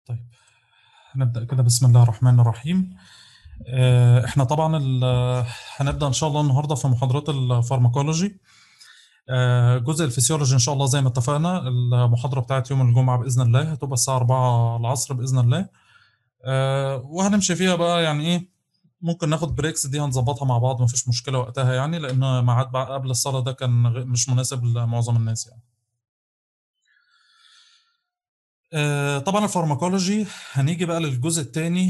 طيب هنبدأ كده بسم الله الرحمن الرحيم آه، احنا طبعا ال- هنبدأ ان شاء الله النهارده في محاضرات الفارماكولوجي آه، جزء الفسيولوجي ان شاء الله زي ما اتفقنا المحاضرة بتاعت يوم الجمعة بإذن الله هتبقى الساعة 4 العصر بإذن الله آه، وهنمشي فيها بقى يعني ايه ممكن ناخد بريكس دي هنظبطها مع بعض مفيش مشكلة وقتها يعني لأن ميعاد بعد- قبل الصلاة ده كان غ- مش مناسب لمعظم الناس يعني آه، طبعا الفارماكولوجي هنيجي بقى للجزء الثاني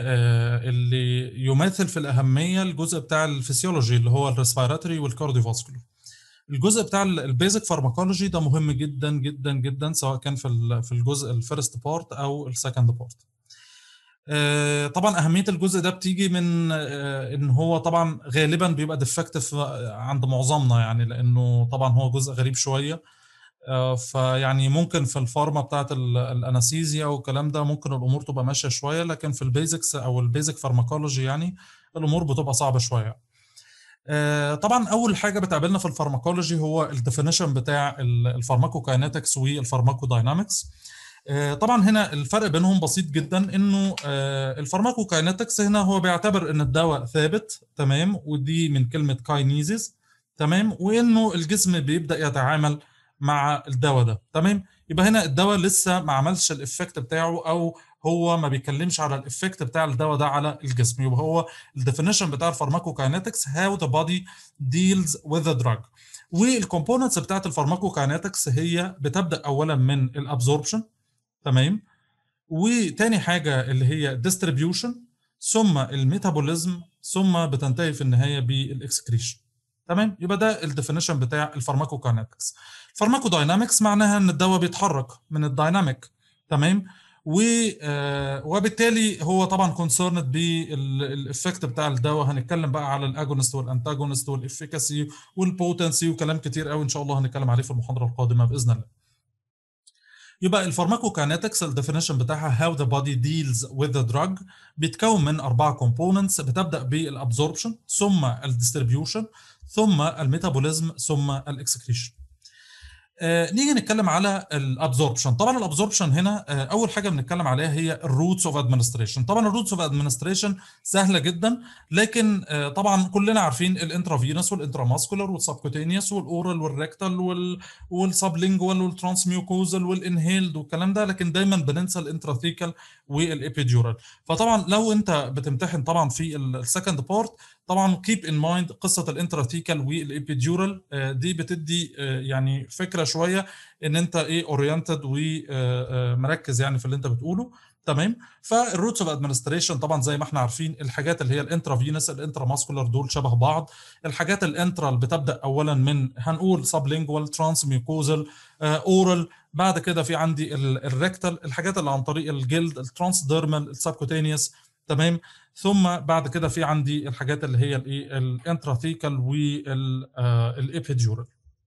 اللي يماثل في الأهمية الجزء بتاع الفسيولوجي اللي هو الريسبيراتوري والكارديوفاسكولار الجزء بتاع البيزك فارماكولوجي ده مهم جدا جدا جدا سواء كان في ال- في الجزء الفيرست بارت او السكند بارت طبعا اهميه الجزء ده بتيجي من آه، ان هو طبعا غالبا بيبقى ديفكتيف عند معظمنا يعني لانه طبعا هو جزء غريب شويه آه، فيعني ممكن في الفارما بتاعت ال- الانستيزيا والكلام ده ممكن الامور تبقى ماشيه شويه لكن في البيزكس او البيزك فارماكولوجي يعني الامور بتبقى صعبه شويه آه، طبعا اول حاجه بتقابلنا في الفارماكولوجي هو الديفينيشن بتاع الفارماكوكاينetics والفارماكوداينامكس آه، طبعا هنا الفرق بينهم بسيط جدا انه آه، الفارماكوكاينetics هنا هو بيعتبر ان الدواء ثابت تمام ودي من كلمه كاينيزيس تمام وانه الجسم بيبدا يتعامل مع الدواء ده تمام يبقى هنا الدواء لسه ما عملش الافكت بتاعه او هو ما بيتكلمش على الافكت بتاع الدواء ده على الجسم يبقى هو الديفينيشن بتاع الفارماكوكاينetics how the body deals with the drug والكومبوننتس بتاعت الفارماكوكاينetics هي بتبدا اولا من الابزوربشن تمام وتاني حاجه اللي هي distribution ثم الميتابوليزم ثم بتنتهي في النهايه بالاكسكريشن تمام يبقى ده الديفينيشن بتاع الفارماكوكاينetics الفارماكوداينامكس معناها ان الدواء بيتحرك من الدايناميك تمام و آه، وبالتالي هو طبعا كونسيرند بالافكت بتاع الدواء هنتكلم بقى على الاجونست والانتاجونست والافيكاسي والبوتنسي وكلام كتير قوي ان شاء الله هنتكلم عليه في المحاضره القادمه باذن الله يبقى الفارماكوكاينetics الديفينيشن بتاعها how the body deals with the drug بيتكون من أربعة كومبوننتس بتبدأ بالابزوربشن ثم الديستريبيوشن ثم الميتابوليزم ثم الاكسكريشن آه، نيجي نتكلم على الابزوربشن طبعا الابزوربشن هنا آه، اول حاجه بنتكلم عليها هي الروتس اوف ادمنستريشن طبعا الروتس اوف ادمنستريشن سهله جدا لكن آه، طبعا كلنا عارفين الانترافينوس والانتراماسكولار والسبكوتينيوس والاورال والريكتال وال والسبلينجوال والترانسميوكوزال والانهيلد والكلام ده لكن دايما بننسى الانتراثيكال والابيديورال فطبعا لو انت بتمتحن طبعا في السكند بارت طبعا كيب ان مايند قصه الانتراثيكال والابيديورال دي بتدي آه، يعني فكره شويه ان انت ايه اورينتد ومركز يعني في اللي انت بتقوله تمام فالروتس اوف ادمنستريشن طبعا زي ما احنا عارفين الحاجات اللي هي الانترافينس الانتراماسكولار دول شبه بعض الحاجات الانترال بتبدا اولا من هنقول سبلينجوال ترانسميوكوزال اورال بعد كده في عندي الريكتال الحاجات اللي عن طريق الجلد الترانسديرمال السبكوتينيوس تمام ثم بعد كده في عندي الحاجات اللي هي الايه الانتراثيكال والابيديورال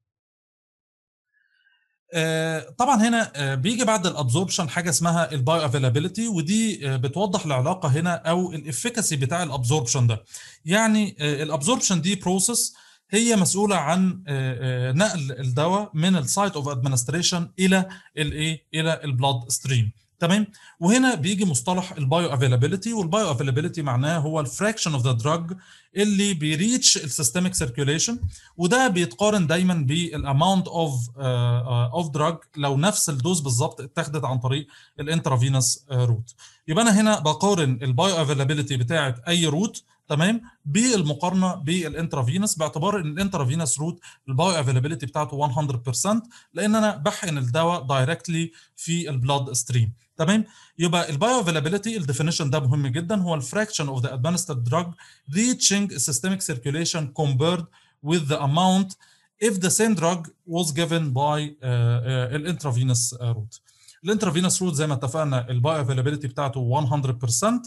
آه، طبعا هنا آه، بيجي بعد الابزوربشن حاجه اسمها البايو افيلابيلتي ودي آه، بتوضح العلاقه هنا او الافيكاسي بتاع الابزوربشن ده يعني الابزوربشن دي بروسيس هي مسؤوله عن آه، آه، نقل الدواء من السايت اوف ادمنستريشن الى الايه الى البلاد ستريم تمام وهنا بيجي مصطلح البايو افيلابيلتي والبايو افيلابيلتي معناه هو الفراكشن اوف ذا دراج اللي بيريتش السيستميك سيركيوليشن وده بيتقارن دايما بالاماونت اوف اوف دراج لو نفس الدوز بالظبط اتاخدت عن طريق الانترافينوس روت يبقى انا هنا بقارن البايو افيلابيلتي بتاعه اي روت تمام بالمقارنه بالانترافينوس باعتبار ان الانترافينوس روت البايو افيلابيلتي بتاعته 100% لان انا بحقن الدواء دايركتلي في البلاد ستريم تمام يبقى البايو افيلابيلتي الديفينيشن ده مهم جدا هو الفراكشن اوف ذا administered drug reaching systemic circulation compared with the amount if the same drug was given by uh, uh, الانترافينوس route الانترافينوس روت زي ما اتفقنا البايو افيلابيلتي بتاعته 100%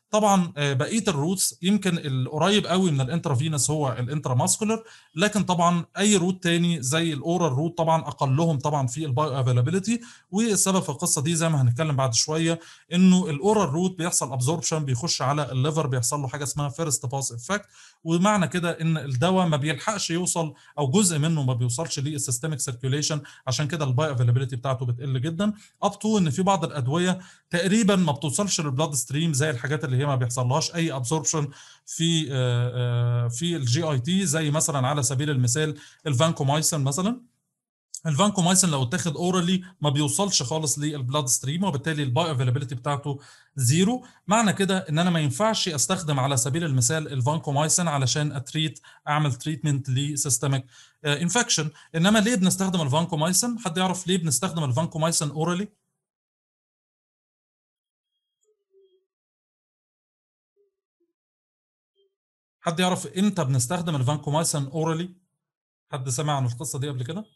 طبعا آه، بقيه الروتس يمكن القريب قوي من الانترافينس هو الانتراماسكولر لكن طبعا اي روت تاني زي الاورال روت طبعا اقلهم طبعا في البايو افيلابيلتي والسبب في القصه دي زي ما هنتكلم بعد شويه انه الاورال روت بيحصل ابزوربشن بيخش على الليفر بيحصل له حاجه اسمها فيرست باس افكت ومعنى كده ان الدواء ما بيلحقش يوصل او جزء منه ما بيوصلش للسيستميك سيركيوليشن عشان كده البايو افيلابيلتي بتاعته بتقل جدا اب تو ان في بعض الادويه تقريبا ما بتوصلش للبلاد ستريم زي الحاجات اللي هي ما بيحصلهاش اي ابسوربشن في آه، آه، في الجي اي تي زي مثلا على سبيل المثال الفانكومايسين مثلا الفانكومايسين لو اتاخد اورالي ما بيوصلش خالص للبلاد ستريم وبالتالي الباي افيلابيلتي بتاعته زيرو معنى كده ان انا ما ينفعش استخدم على سبيل المثال الفانكومايسين علشان اتريت اعمل تريتمنت لسيستميك انفكشن انما ليه بنستخدم الفانكومايسين حد يعرف ليه بنستخدم الفانكومايسين اورالي حد يعرف امتى بنستخدم الفانكومايسين اورالي حد سمع عن القصه دي قبل كده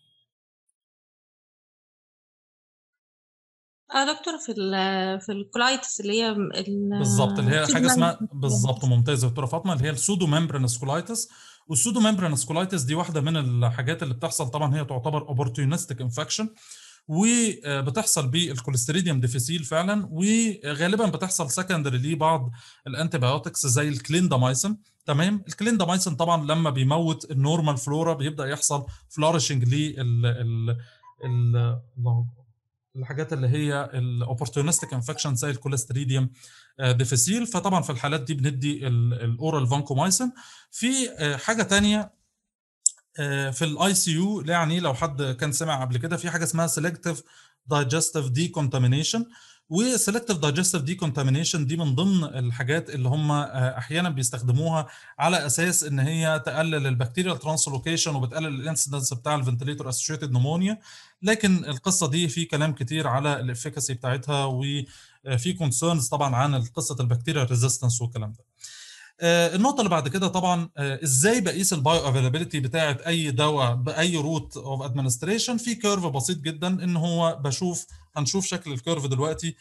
اه دكتور في ال في الكولايتس اللي هي بالظبط اللي هي حاجه اسمها بالظبط ممتازه دكتوره فاطمه اللي هي السودو ممبرانس كولايتس والسودو ممبرانس كولايتس دي واحده من الحاجات اللي بتحصل طبعا هي تعتبر اوبورتونستيك انفكشن وبتحصل بالكوليستريديوم ديفيسيل فعلا وغالبا بتحصل سكندري لبعض الانتيبيوتكس زي الكليندامايسين تمام الكليندامايسين طبعا لما بيموت النورمال فلورا بيبدا يحصل فلورشنج لل ال ال الحاجات اللي هي الاوبورتونستيك انفكشن زي الكوليستريديوم ديفيسيل فطبعا في الحالات دي بندي الاورال فانكومايسين في حاجه ثانيه في الاي سي يو يعني لو حد كان سمع قبل كده في حاجه اسمها سيلكتيف دايجستيف ديكونتامينيشن وسيلكتيف دايجستيف ديكونتامينيشن دي من ضمن الحاجات اللي هم احيانا بيستخدموها على اساس ان هي تقلل البكتيريال ترانسلوكيشن وبتقلل الانسيدنس بتاع الفنتليتور اسوشيتد نمونيا لكن القصه دي في كلام كتير على الافيكاسي بتاعتها وفي كونسيرنز طبعا عن قصه البكتيريا ريزيستنس والكلام ده النقطه اللي بعد كده طبعا ازاي بقيس البايو افيلابيلتي بتاعه اي دواء باي روت اوف ادمنستريشن في كيرف بسيط جدا ان هو بشوف هنشوف شكل الكيرف دلوقتي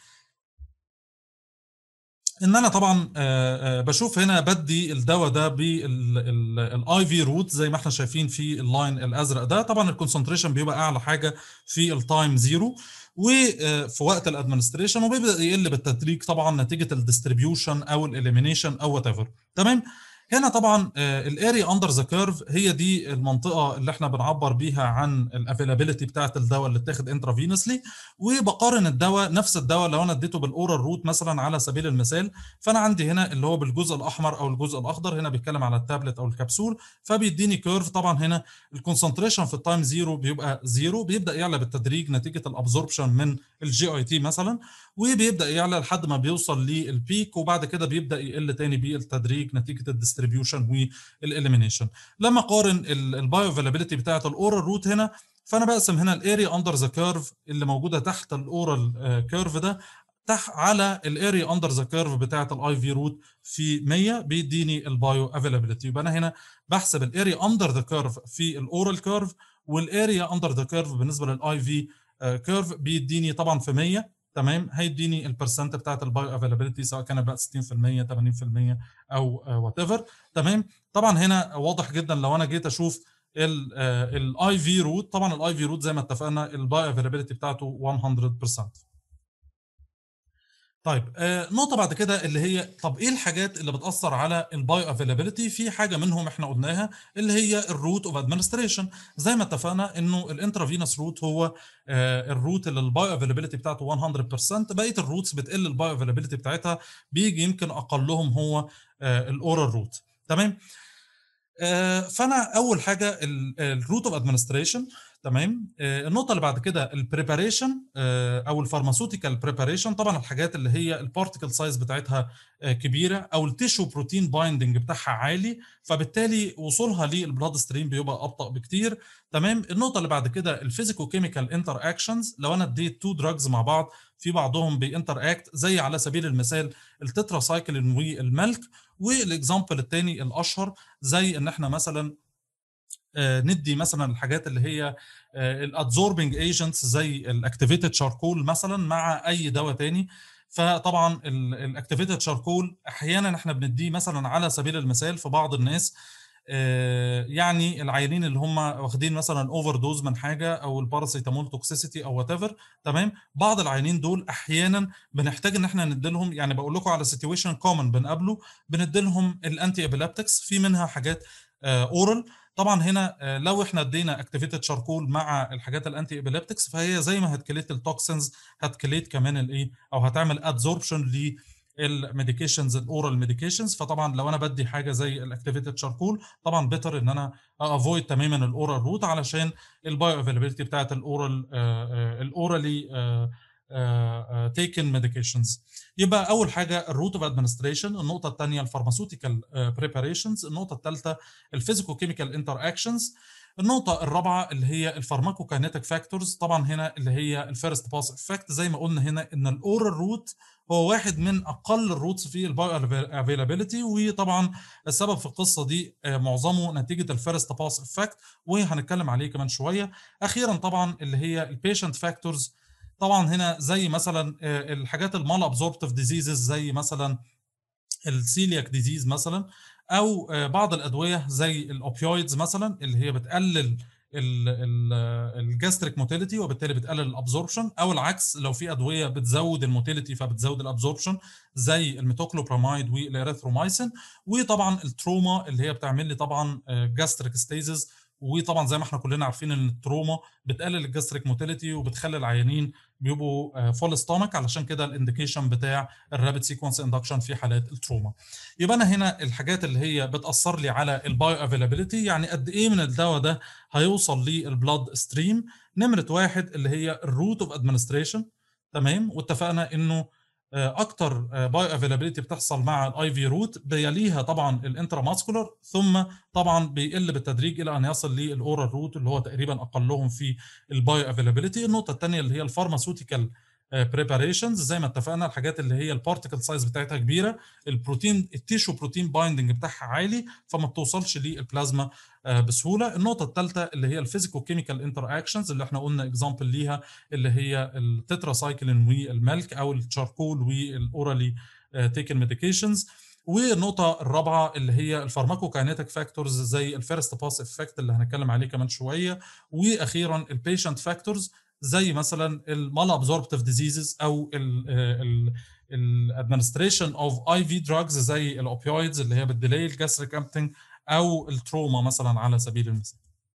ان انا طبعا بشوف هنا بدي الدواء ده بالاي في روت زي ما احنا شايفين في اللاين الازرق ده طبعا الكونسنتريشن بيبقى اعلى حاجه في التايم زيرو وفي وقت الادمنستريشن وبيبدا يقل بالتدريج طبعا نتيجه الديستريبيوشن او الاليمينيشن او وات ايفر تمام هنا طبعا الاريا اندر ذا كيرف هي دي المنطقه اللي احنا بنعبر بيها عن الافيلابيلتي بتاعه الدواء اللي اتاخد انترافينسلي وبقارن الدواء نفس الدواء لو انا اديته بالاورال روت مثلا على سبيل المثال فانا عندي هنا اللي هو بالجزء الاحمر او الجزء الاخضر هنا بيتكلم على التابلت او الكبسول فبيديني كيرف طبعا هنا الكونسنتريشن في التايم زيرو بيبقى زيرو بيبدا يعلى بالتدريج نتيجه الابزوربشن من الجي اي تي مثلا وبيبدا يعلى لحد ما بيوصل للبيك وبعد كده بيبدا يقل تاني بالتدريج نتيجه الديستريبيوشن والاليمينيشن لما اقارن البايو افيلابيلتي بتاعه الاورال روت هنا فانا بقسم هنا الاريا اندر ذا كيرف اللي موجوده تحت الاورال كيرف ده تحت على الاريا اندر ذا كيرف بتاعه الاي في روت في 100 بيديني البايو افيلابيلتي يبقى انا هنا بحسب الاريا اندر ذا كيرف في الاورال كيرف والاريا اندر ذا كيرف بالنسبه للاي في كيرف بيديني طبعا في 100 تمام هيديني البرسنت بتاعت البايو افيلابيلتي سواء كانت بقى 60% 80% او وات ايفر تمام طبعا هنا واضح جدا لو انا جيت اشوف الاي في روت طبعا الاي في روت زي ما اتفقنا البايو افيلابيلتي بتاعته 100% طيب آه نقطة بعد كده اللي هي طب ايه الحاجات اللي بتأثر على البايو افيلابيلتي في حاجة منهم احنا قلناها اللي هي الروت اوف ادمنستريشن زي ما اتفقنا انه الانترافينوس روت هو آه الروت اللي البايو افيلابيلتي بتاعته 100% بقية الروتس بتقل البايو افيلابيلتي بتاعتها بيجي يمكن اقلهم هو آه الاورال روت تمام آه فانا اول حاجة الروت اوف ادمنستريشن تمام النقطة اللي بعد كده البريباريشن أو الفارماسيوتيكال بريباريشن طبعا الحاجات اللي هي البارتيكل سايز بتاعتها كبيرة أو التيشو بروتين بايندنج بتاعها عالي فبالتالي وصولها للبلاد ستريم بيبقى أبطأ بكتير تمام النقطة اللي بعد كده الفيزيكو كيميكال انتر اكشنز لو أنا اديت تو دراجز مع بعض في بعضهم بينتر اكت زي على سبيل المثال التترا سايكلين والملك والاكزامبل الثاني الاشهر زي ان احنا مثلا ندي مثلا الحاجات اللي هي الادزوربنج ايجنتس زي الاكتيفيتد شاركول مثلا مع اي دواء تاني فطبعا الاكتيفيتد شاركول احيانا احنا بنديه مثلا على سبيل المثال في بعض الناس آه، يعني العيانين اللي هم واخدين مثلا اوفر دوز من حاجه او الباراسيتامول توكسيسيتي او وات ايفر تمام بعض العيانين دول احيانا بنحتاج ان احنا ندي لهم يعني بقول لكم على سيتويشن كومن بنقابله بندي لهم الانتي ابيلابتكس في منها حاجات اورال طبعا هنا آه، لو احنا ادينا اكتيفيتد شاركول مع الحاجات الانتي ابيلابتكس فهي زي ما هتكليت التوكسنز هتكليت كمان الايه او هتعمل ادزوربشن للميديكيشنز الاورال ميديكيشنز فطبعا لو انا بدي حاجه زي الاكتيفيتد شاركول طبعا بيتر ان انا افويد تماما الاورال روت علشان البايو افيلابيلتي بتاعت الاورال الاورالي تيكن ميديكيشنز يبقى اول حاجه الروت اوف ادمنستريشن النقطه الثانيه الفارماسيوتيكال بريباريشنز النقطه الثالثه الفيزيكو كيميكال انتر اكشنز النقطة الرابعة اللي هي الفارماكوكاينيتك فاكتورز طبعا هنا اللي هي الفيرست باس افكت زي ما قلنا هنا ان الاورال روت هو واحد من اقل الروتس في البايو افيلابيلتي وطبعا السبب في القصه دي معظمه نتيجه الفيرست باس افكت وهنتكلم عليه كمان شويه اخيرا طبعا اللي هي البيشنت فاكتورز طبعا هنا زي مثلا الحاجات المال ابزوربتيف ديزيزز زي مثلا السيلياك ديزيز مثلا او بعض الادويه زي الاوبيويدز مثلا اللي هي بتقلل الجاستريك موتيليتي وبالتالي بتقلل الابزوربشن او العكس لو في ادويه بتزود الموتيليتي فبتزود الابزوربشن زي الميتوكلوبراميد والاريثرومايسين وطبعا التروما اللي هي بتعمل لي طبعا جاستريك ستيزز وطبعا زي ما احنا كلنا عارفين ان التروما بتقلل الجاستريك موتيليتي وبتخلي العيانين بيبقوا فول ستومك علشان كده الانديكيشن بتاع الرابid سيكونس اندكشن في حالات التروما يبقى انا هنا الحاجات اللي هي بتاثر لي على البايو افيلابيلتي يعني قد ايه من الدواء ده هيوصل للبلاد ستريم نمره واحد اللي هي الروت اوف ادمنستريشن تمام واتفقنا انه اكتر بايو افيلابيلتي بتحصل مع الاي في روت بيليها طبعا الانترا ماسكولار ثم طبعا بيقل بالتدريج الى ان يصل للاورال روت اللي هو تقريبا اقلهم في البايو افيلابيلتي النقطه الثانيه اللي هي الفارماسيوتيكال بريباريشنز زي ما اتفقنا الحاجات اللي هي البارتيكل سايز بتاعتها كبيره البروتين التيشو بروتين بايندنج بتاعها عالي فما بتوصلش للبلازما بسهوله النقطه الثالثه اللي هي الفيزيكو كيميكال انتر اكشنز اللي احنا قلنا اكزامبل ليها اللي هي التتراسايكلين والملك او الشاركول والاورالي تيكن ميديكيشنز والنقطة الرابعة اللي هي الفارماكوكاينيتك فاكتورز زي الفيرست باس افكت اللي هنتكلم عليه كمان شوية واخيرا البيشنت فاكتورز زي مثلا المال ابزوربتيف ديزيزز او الادمنستريشن اوف اي في دراجز زي الاوبيويدز اللي هي بتديلي الجاستريك امبتنج او التروما مثلا على سبيل المثال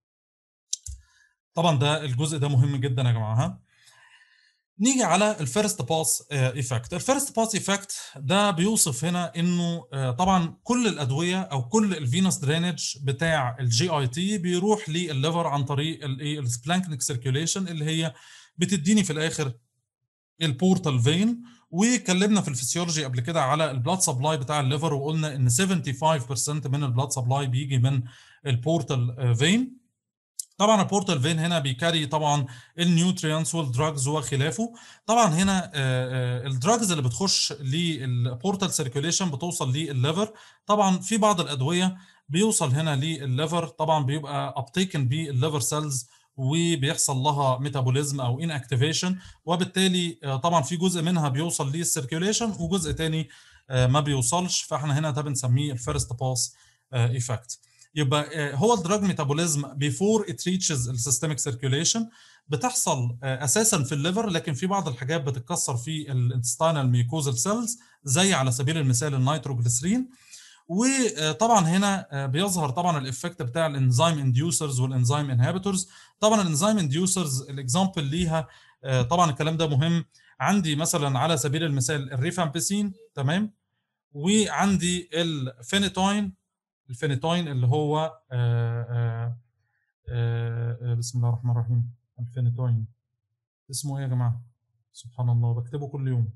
طبعا ده الجزء ده مهم جدا يا جماعه نيجي على الفيرست باس ايفكت الفيرست باس ايفكت ده بيوصف هنا انه طبعا كل الادويه او كل الفينوس درينج بتاع الجي اي تي بيروح للليفر عن طريق الايه السبلانكنيك سيركيوليشن اللي هي بتديني في الاخر البورتال فين واتكلمنا في الفسيولوجي قبل كده على البلاد سبلاي بتاع الليفر وقلنا ان 75% من البلاد سبلاي بيجي من البورتال فين طبعا البورتال فين هنا بيكاري طبعا النيوتريانس والدراجز وخلافه طبعا هنا الدراجز اللي بتخش للبورتال سيركيوليشن بتوصل للليفر طبعا في بعض الادويه بيوصل هنا للليفر طبعا بيبقى ابتيكن بالليفر سيلز وبيحصل لها ميتابوليزم او ان اكتيفيشن وبالتالي طبعا في جزء منها بيوصل للسيركيوليشن وجزء تاني ما بيوصلش فاحنا هنا ده بنسميه الفيرست باس ايفكت يبقى هو الدراج ميتابوليزم بيفور ات ريتشز السيستميك سيركيوليشن بتحصل اساسا في الليفر لكن في بعض الحاجات بتتكسر في الانتستينال ميكوزال سيلز زي على سبيل المثال النيتروجليسرين وطبعا هنا بيظهر طبعا الافكت بتاع الانزيم انديوسرز والانزيم انهبيتورز طبعا الانزيم انديوسرز الاكزامبل ليها طبعا الكلام ده مهم عندي مثلا على سبيل المثال الريفامبيسين تمام وعندي الفينيتوين الفينيتوين اللي هو آآ آآ بسم الله الرحمن الرحيم الفينيتوين اسمه ايه يا جماعه سبحان الله بكتبه كل يوم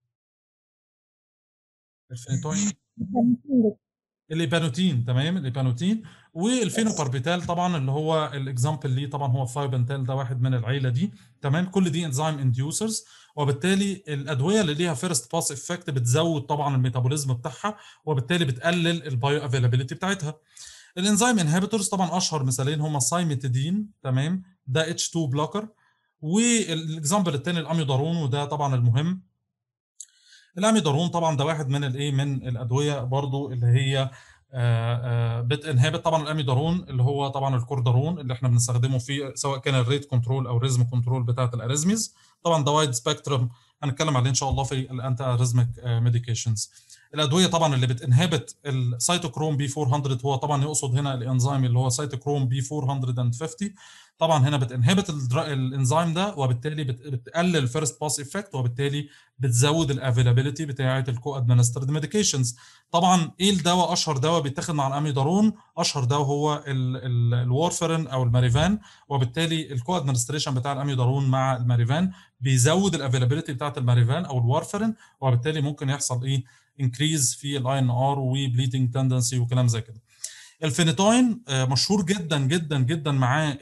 الفينيتوين الإيبانوتين تمام الإيبانوتين والفينوباربيتال طبعا اللي هو الاكزامبل ليه طبعا هو الثايبنتال ده واحد من العيله دي تمام كل دي انزيم انديوسرز وبالتالي الادويه اللي ليها فيرست باس افكت بتزود طبعا الميتابوليزم بتاعها وبالتالي بتقلل البايو افيلابيلتي بتاعتها الانزيم انهبيتورز طبعا اشهر مثالين هما السايميتيدين تمام ده اتش 2 بلوكر والاكزامبل الثاني الاميودارون وده طبعا المهم الاميدارون طبعا ده واحد من الايه من الادويه برضو اللي هي بتنهبت طبعا الاميدارون اللي هو طبعا الكوردارون اللي احنا بنستخدمه في سواء كان الريت كنترول او الريزم كنترول بتاعه الاريزميز طبعا ده وايد سبيكترم هنتكلم عليه ان شاء الله في الانتي اريزميك ميديكيشنز الادويه طبعا اللي بتنهبت السيتوكروم بي 400 هو طبعا يقصد هنا الانزيم اللي هو سيتوكروم بي 450 طبعا هنا بتنهبت الانزيم ده وبالتالي بتقلل الفيرست باس افكت وبالتالي بتزود الافيلابيلتي بتاعه الكو ادمنسترد ميديكيشنز طبعا ايه الدواء اشهر دواء بيتاخد مع الاميدارون اشهر دواء هو الورفرين او الماريفان وبالتالي الكو ادمنستريشن بتاع الاميدارون مع الماريفان بيزود الافيلابيلتي بتاعه الماريفان او الورفرين وبالتالي ممكن يحصل ايه انكريز في الاي ان ار وبليدنج تندنسي وكلام زي كده الفينيتوين مشهور جدا جدا جدا معاه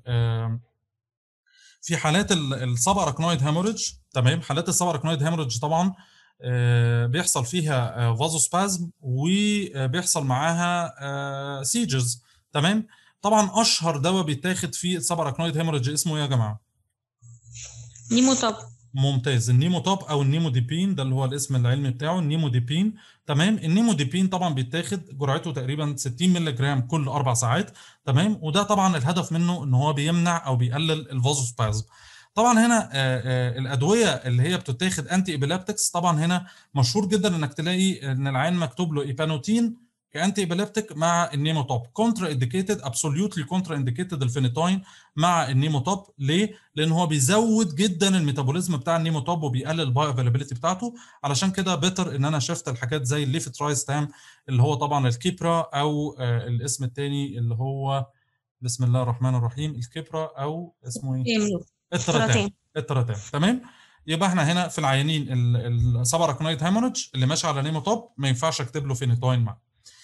في حالات السب اراكنويد هيموريدج تمام حالات السب اراكنويد هيموريدج طبعا بيحصل فيها فازوسبازم وبيحصل معاها سيجز تمام طبعا اشهر دواء بيتاخد في السب اراكنويد هيموريدج اسمه ايه يا جماعه نيموتوب ممتاز النيموتوب او النيموديبين ده اللي هو الاسم العلمي بتاعه النيموديبين تمام النيموديبين طبعا بيتاخد جرعته تقريبا 60 مللي جرام كل اربع ساعات تمام وده طبعا الهدف منه ان هو بيمنع او بيقلل الفازوسبازم طبعا هنا آآ آآ الادويه اللي هي بتتاخد انتي ايبيليبتكس طبعا هنا مشهور جدا انك تلاقي ان العين مكتوب له ايبانوتين كانتي ايبيليبتيك مع النيموتوب كونترا انديكيتد ابسوليوتلي كونترا انديكيتد الفينيتوين مع النيموتوب ليه؟ لان هو بيزود جدا الميتابوليزم بتاع النيموتوب وبيقلل البايو افيلابيلتي بتاعته علشان كده بيتر ان انا شفت الحاجات زي الليفترايستام اللي هو طبعا الكيبرا او آه الاسم الثاني اللي هو بسم الله الرحمن الرحيم الكيبرا او اسمه ايه؟ التراتان التراتان تمام؟ يبقى احنا هنا في العيانين السبع راكنايت هيموريدج اللي ماشي على نيموتوب ما ينفعش اكتب له فينيتوين معاه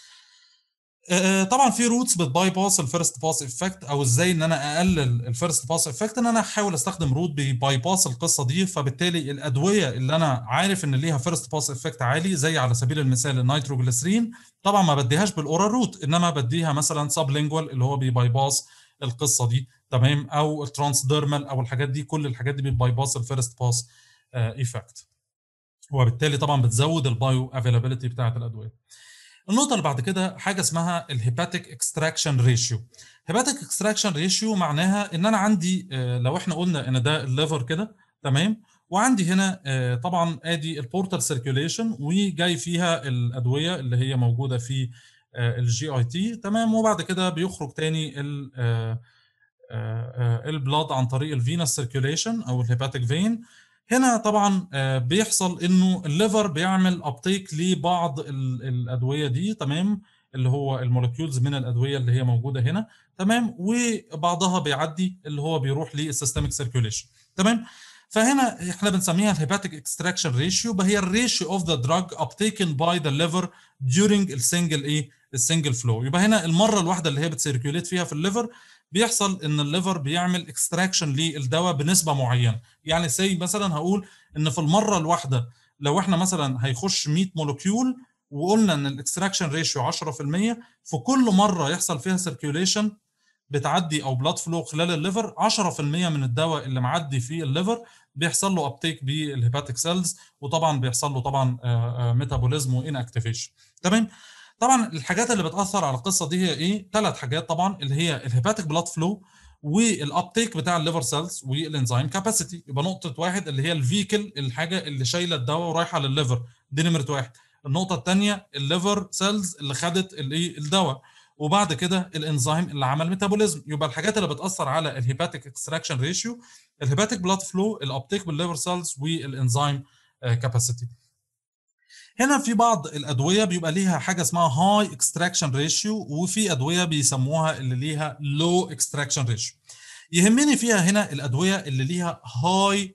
طبعا في روتس بتباي باس الفيرست باس افكت او ازاي ان انا اقلل الفيرست باس افكت ان انا احاول استخدم روت بيباي باس القصه دي فبالتالي الادويه اللي انا عارف ان ليها فيرست باس افكت عالي زي على سبيل المثال النيتروجليسرين طبعا ما بديهاش بالاورال روت انما بديها مثلا سب لينجوال اللي هو بيباي باس القصه دي تمام او الترانسديرمال او الحاجات دي كل الحاجات دي بتباي باس الفيرست باس ايفكت وبالتالي طبعا بتزود البايو افيلابيلتي بتاعه الادويه النقطه اللي بعد كده حاجه اسمها الهيباتيك اكستراكشن ريشيو هيباتيك اكستراكشن ريشيو معناها ان انا عندي لو احنا قلنا ان ده الليفر كده تمام وعندي هنا طبعا ادي البورتال سيركيوليشن وجاي فيها الادويه اللي هي موجوده في الجي اي تي تمام وبعد كده بيخرج تاني البلاد عن طريق الفينس سيركيوليشن او الهيباتيك فين هنا طبعا بيحصل انه الليفر بيعمل ابتيك لبعض الادويه دي تمام اللي هو المولكيولز من الادويه اللي هي موجوده هنا تمام وبعضها بيعدي اللي هو بيروح للسيستميك سيركيوليشن تمام فهنا احنا بنسميها الهيباتيك اكستراكشن ريشيو هي الريشيو اوف ذا دراج ابتيكن باي ذا ليفر during السنجل ايه السنجل فلو يبقى هنا المره الواحده اللي هي بتسيركيوليت فيها في الليفر بيحصل ان الليفر بيعمل اكستراكشن للدواء بنسبه معينه يعني سي مثلا هقول ان في المره الواحده لو احنا مثلا هيخش 100 مولكيول وقلنا ان الاكستراكشن ريشيو 10% في كل مره يحصل فيها سيركيوليشن بتعدي او بلاد فلو خلال الليفر 10% من الدواء اللي معدي في الليفر بيحصل له ابتيك بالهيباتيك سيلز وطبعا بيحصل له طبعا ميتابوليزم وان اكتيفيشن تمام طبعا الحاجات اللي بتاثر على القصه دي هي ايه ثلاث حاجات طبعا اللي هي الهيباتيك بلاد فلو والابتيك بتاع الليفر سيلز والانزيم كاباسيتي يبقى نقطه واحد اللي هي الفيكل الحاجه اللي شايله الدواء ورايحه للليفر دي نمره واحد النقطه الثانيه الليفر سيلز اللي خدت الايه الدواء وبعد كده الانزيم اللي عمل ميتابوليزم يبقى الحاجات اللي بتاثر على الهيباتيك اكستراكشن ريشيو الهيباتيك بلاد فلو الابتيك بالليفر سيلز والانزيم كاباسيتي هنا في بعض الادويه بيبقى ليها حاجه اسمها هاي اكستراكشن ريشيو وفي ادويه بيسموها اللي ليها لو اكستراكشن ريشيو يهمني فيها هنا الادويه اللي ليها هاي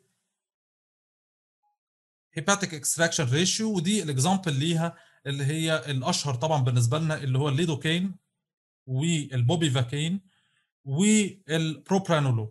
هيباتيك اكستراكشن ريشيو ودي الاكزامبل ليها اللي هي الاشهر طبعا بالنسبه لنا اللي هو الليدوكين والبوبيفاكين والبروبرانولول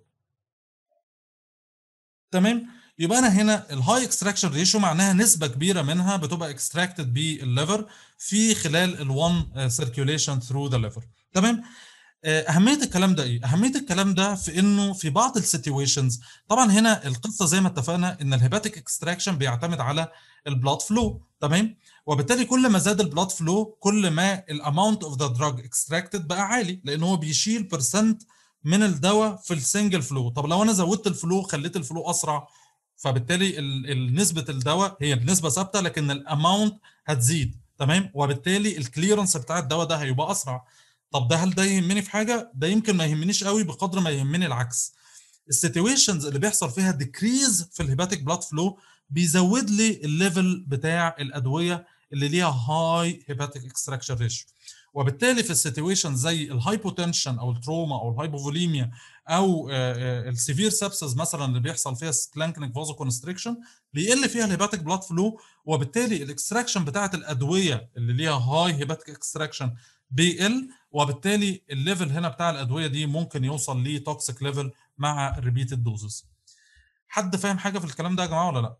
تمام يبقى انا هنا الهاي اكستراكشن ريشيو معناها نسبه كبيره منها بتبقى اكستراكتد بالليفر في خلال ال1 سيركيوليشن ثرو ذا ليفر تمام آه، اهميه الكلام ده ايه اهميه الكلام ده في انه في بعض السيتويشنز طبعا هنا القصه زي ما اتفقنا ان الهيباتيك اكستراكشن بيعتمد على البلاد فلو تمام وبالتالي كل ما زاد البلاد فلو كل ما الاماونت اوف ذا دراج اكستراكتد بقى عالي لان هو بيشيل برسنت من الدواء في السنجل فلو طب لو انا زودت الفلو خليت الفلو اسرع فبالتالي نسبه الدواء هي النسبه ثابته لكن الاماونت هتزيد تمام وبالتالي الكليرنس بتاع الدواء ده هيبقى اسرع طب ده هل ده يهمني في حاجه ده يمكن ما يهمنيش قوي بقدر ما يهمني العكس السيتويشنز اللي بيحصل فيها ديكريز في الهيباتيك بلاد فلو بيزود لي الليفل بتاع الادويه اللي ليها هاي هيباتيك اكستراكشن ريشيو وبالتالي في السيتويشن زي الهايبوتنشن او التروما او الهايبوفوليميا او السيفير سبسز مثلا اللي بيحصل فيها سبلانكنيك فازو كونستريكشن بيقل فيها الهيباتيك بلاد فلو وبالتالي الاكستراكشن بتاعه الادويه اللي ليها هاي هيباتيك اكستراكشن بيقل وبالتالي الليفل هنا بتاع الادويه دي ممكن يوصل لتوكسيك ليفل مع الريبيتد دوزز حد فاهم حاجه في الكلام ده يا جماعه ولا لا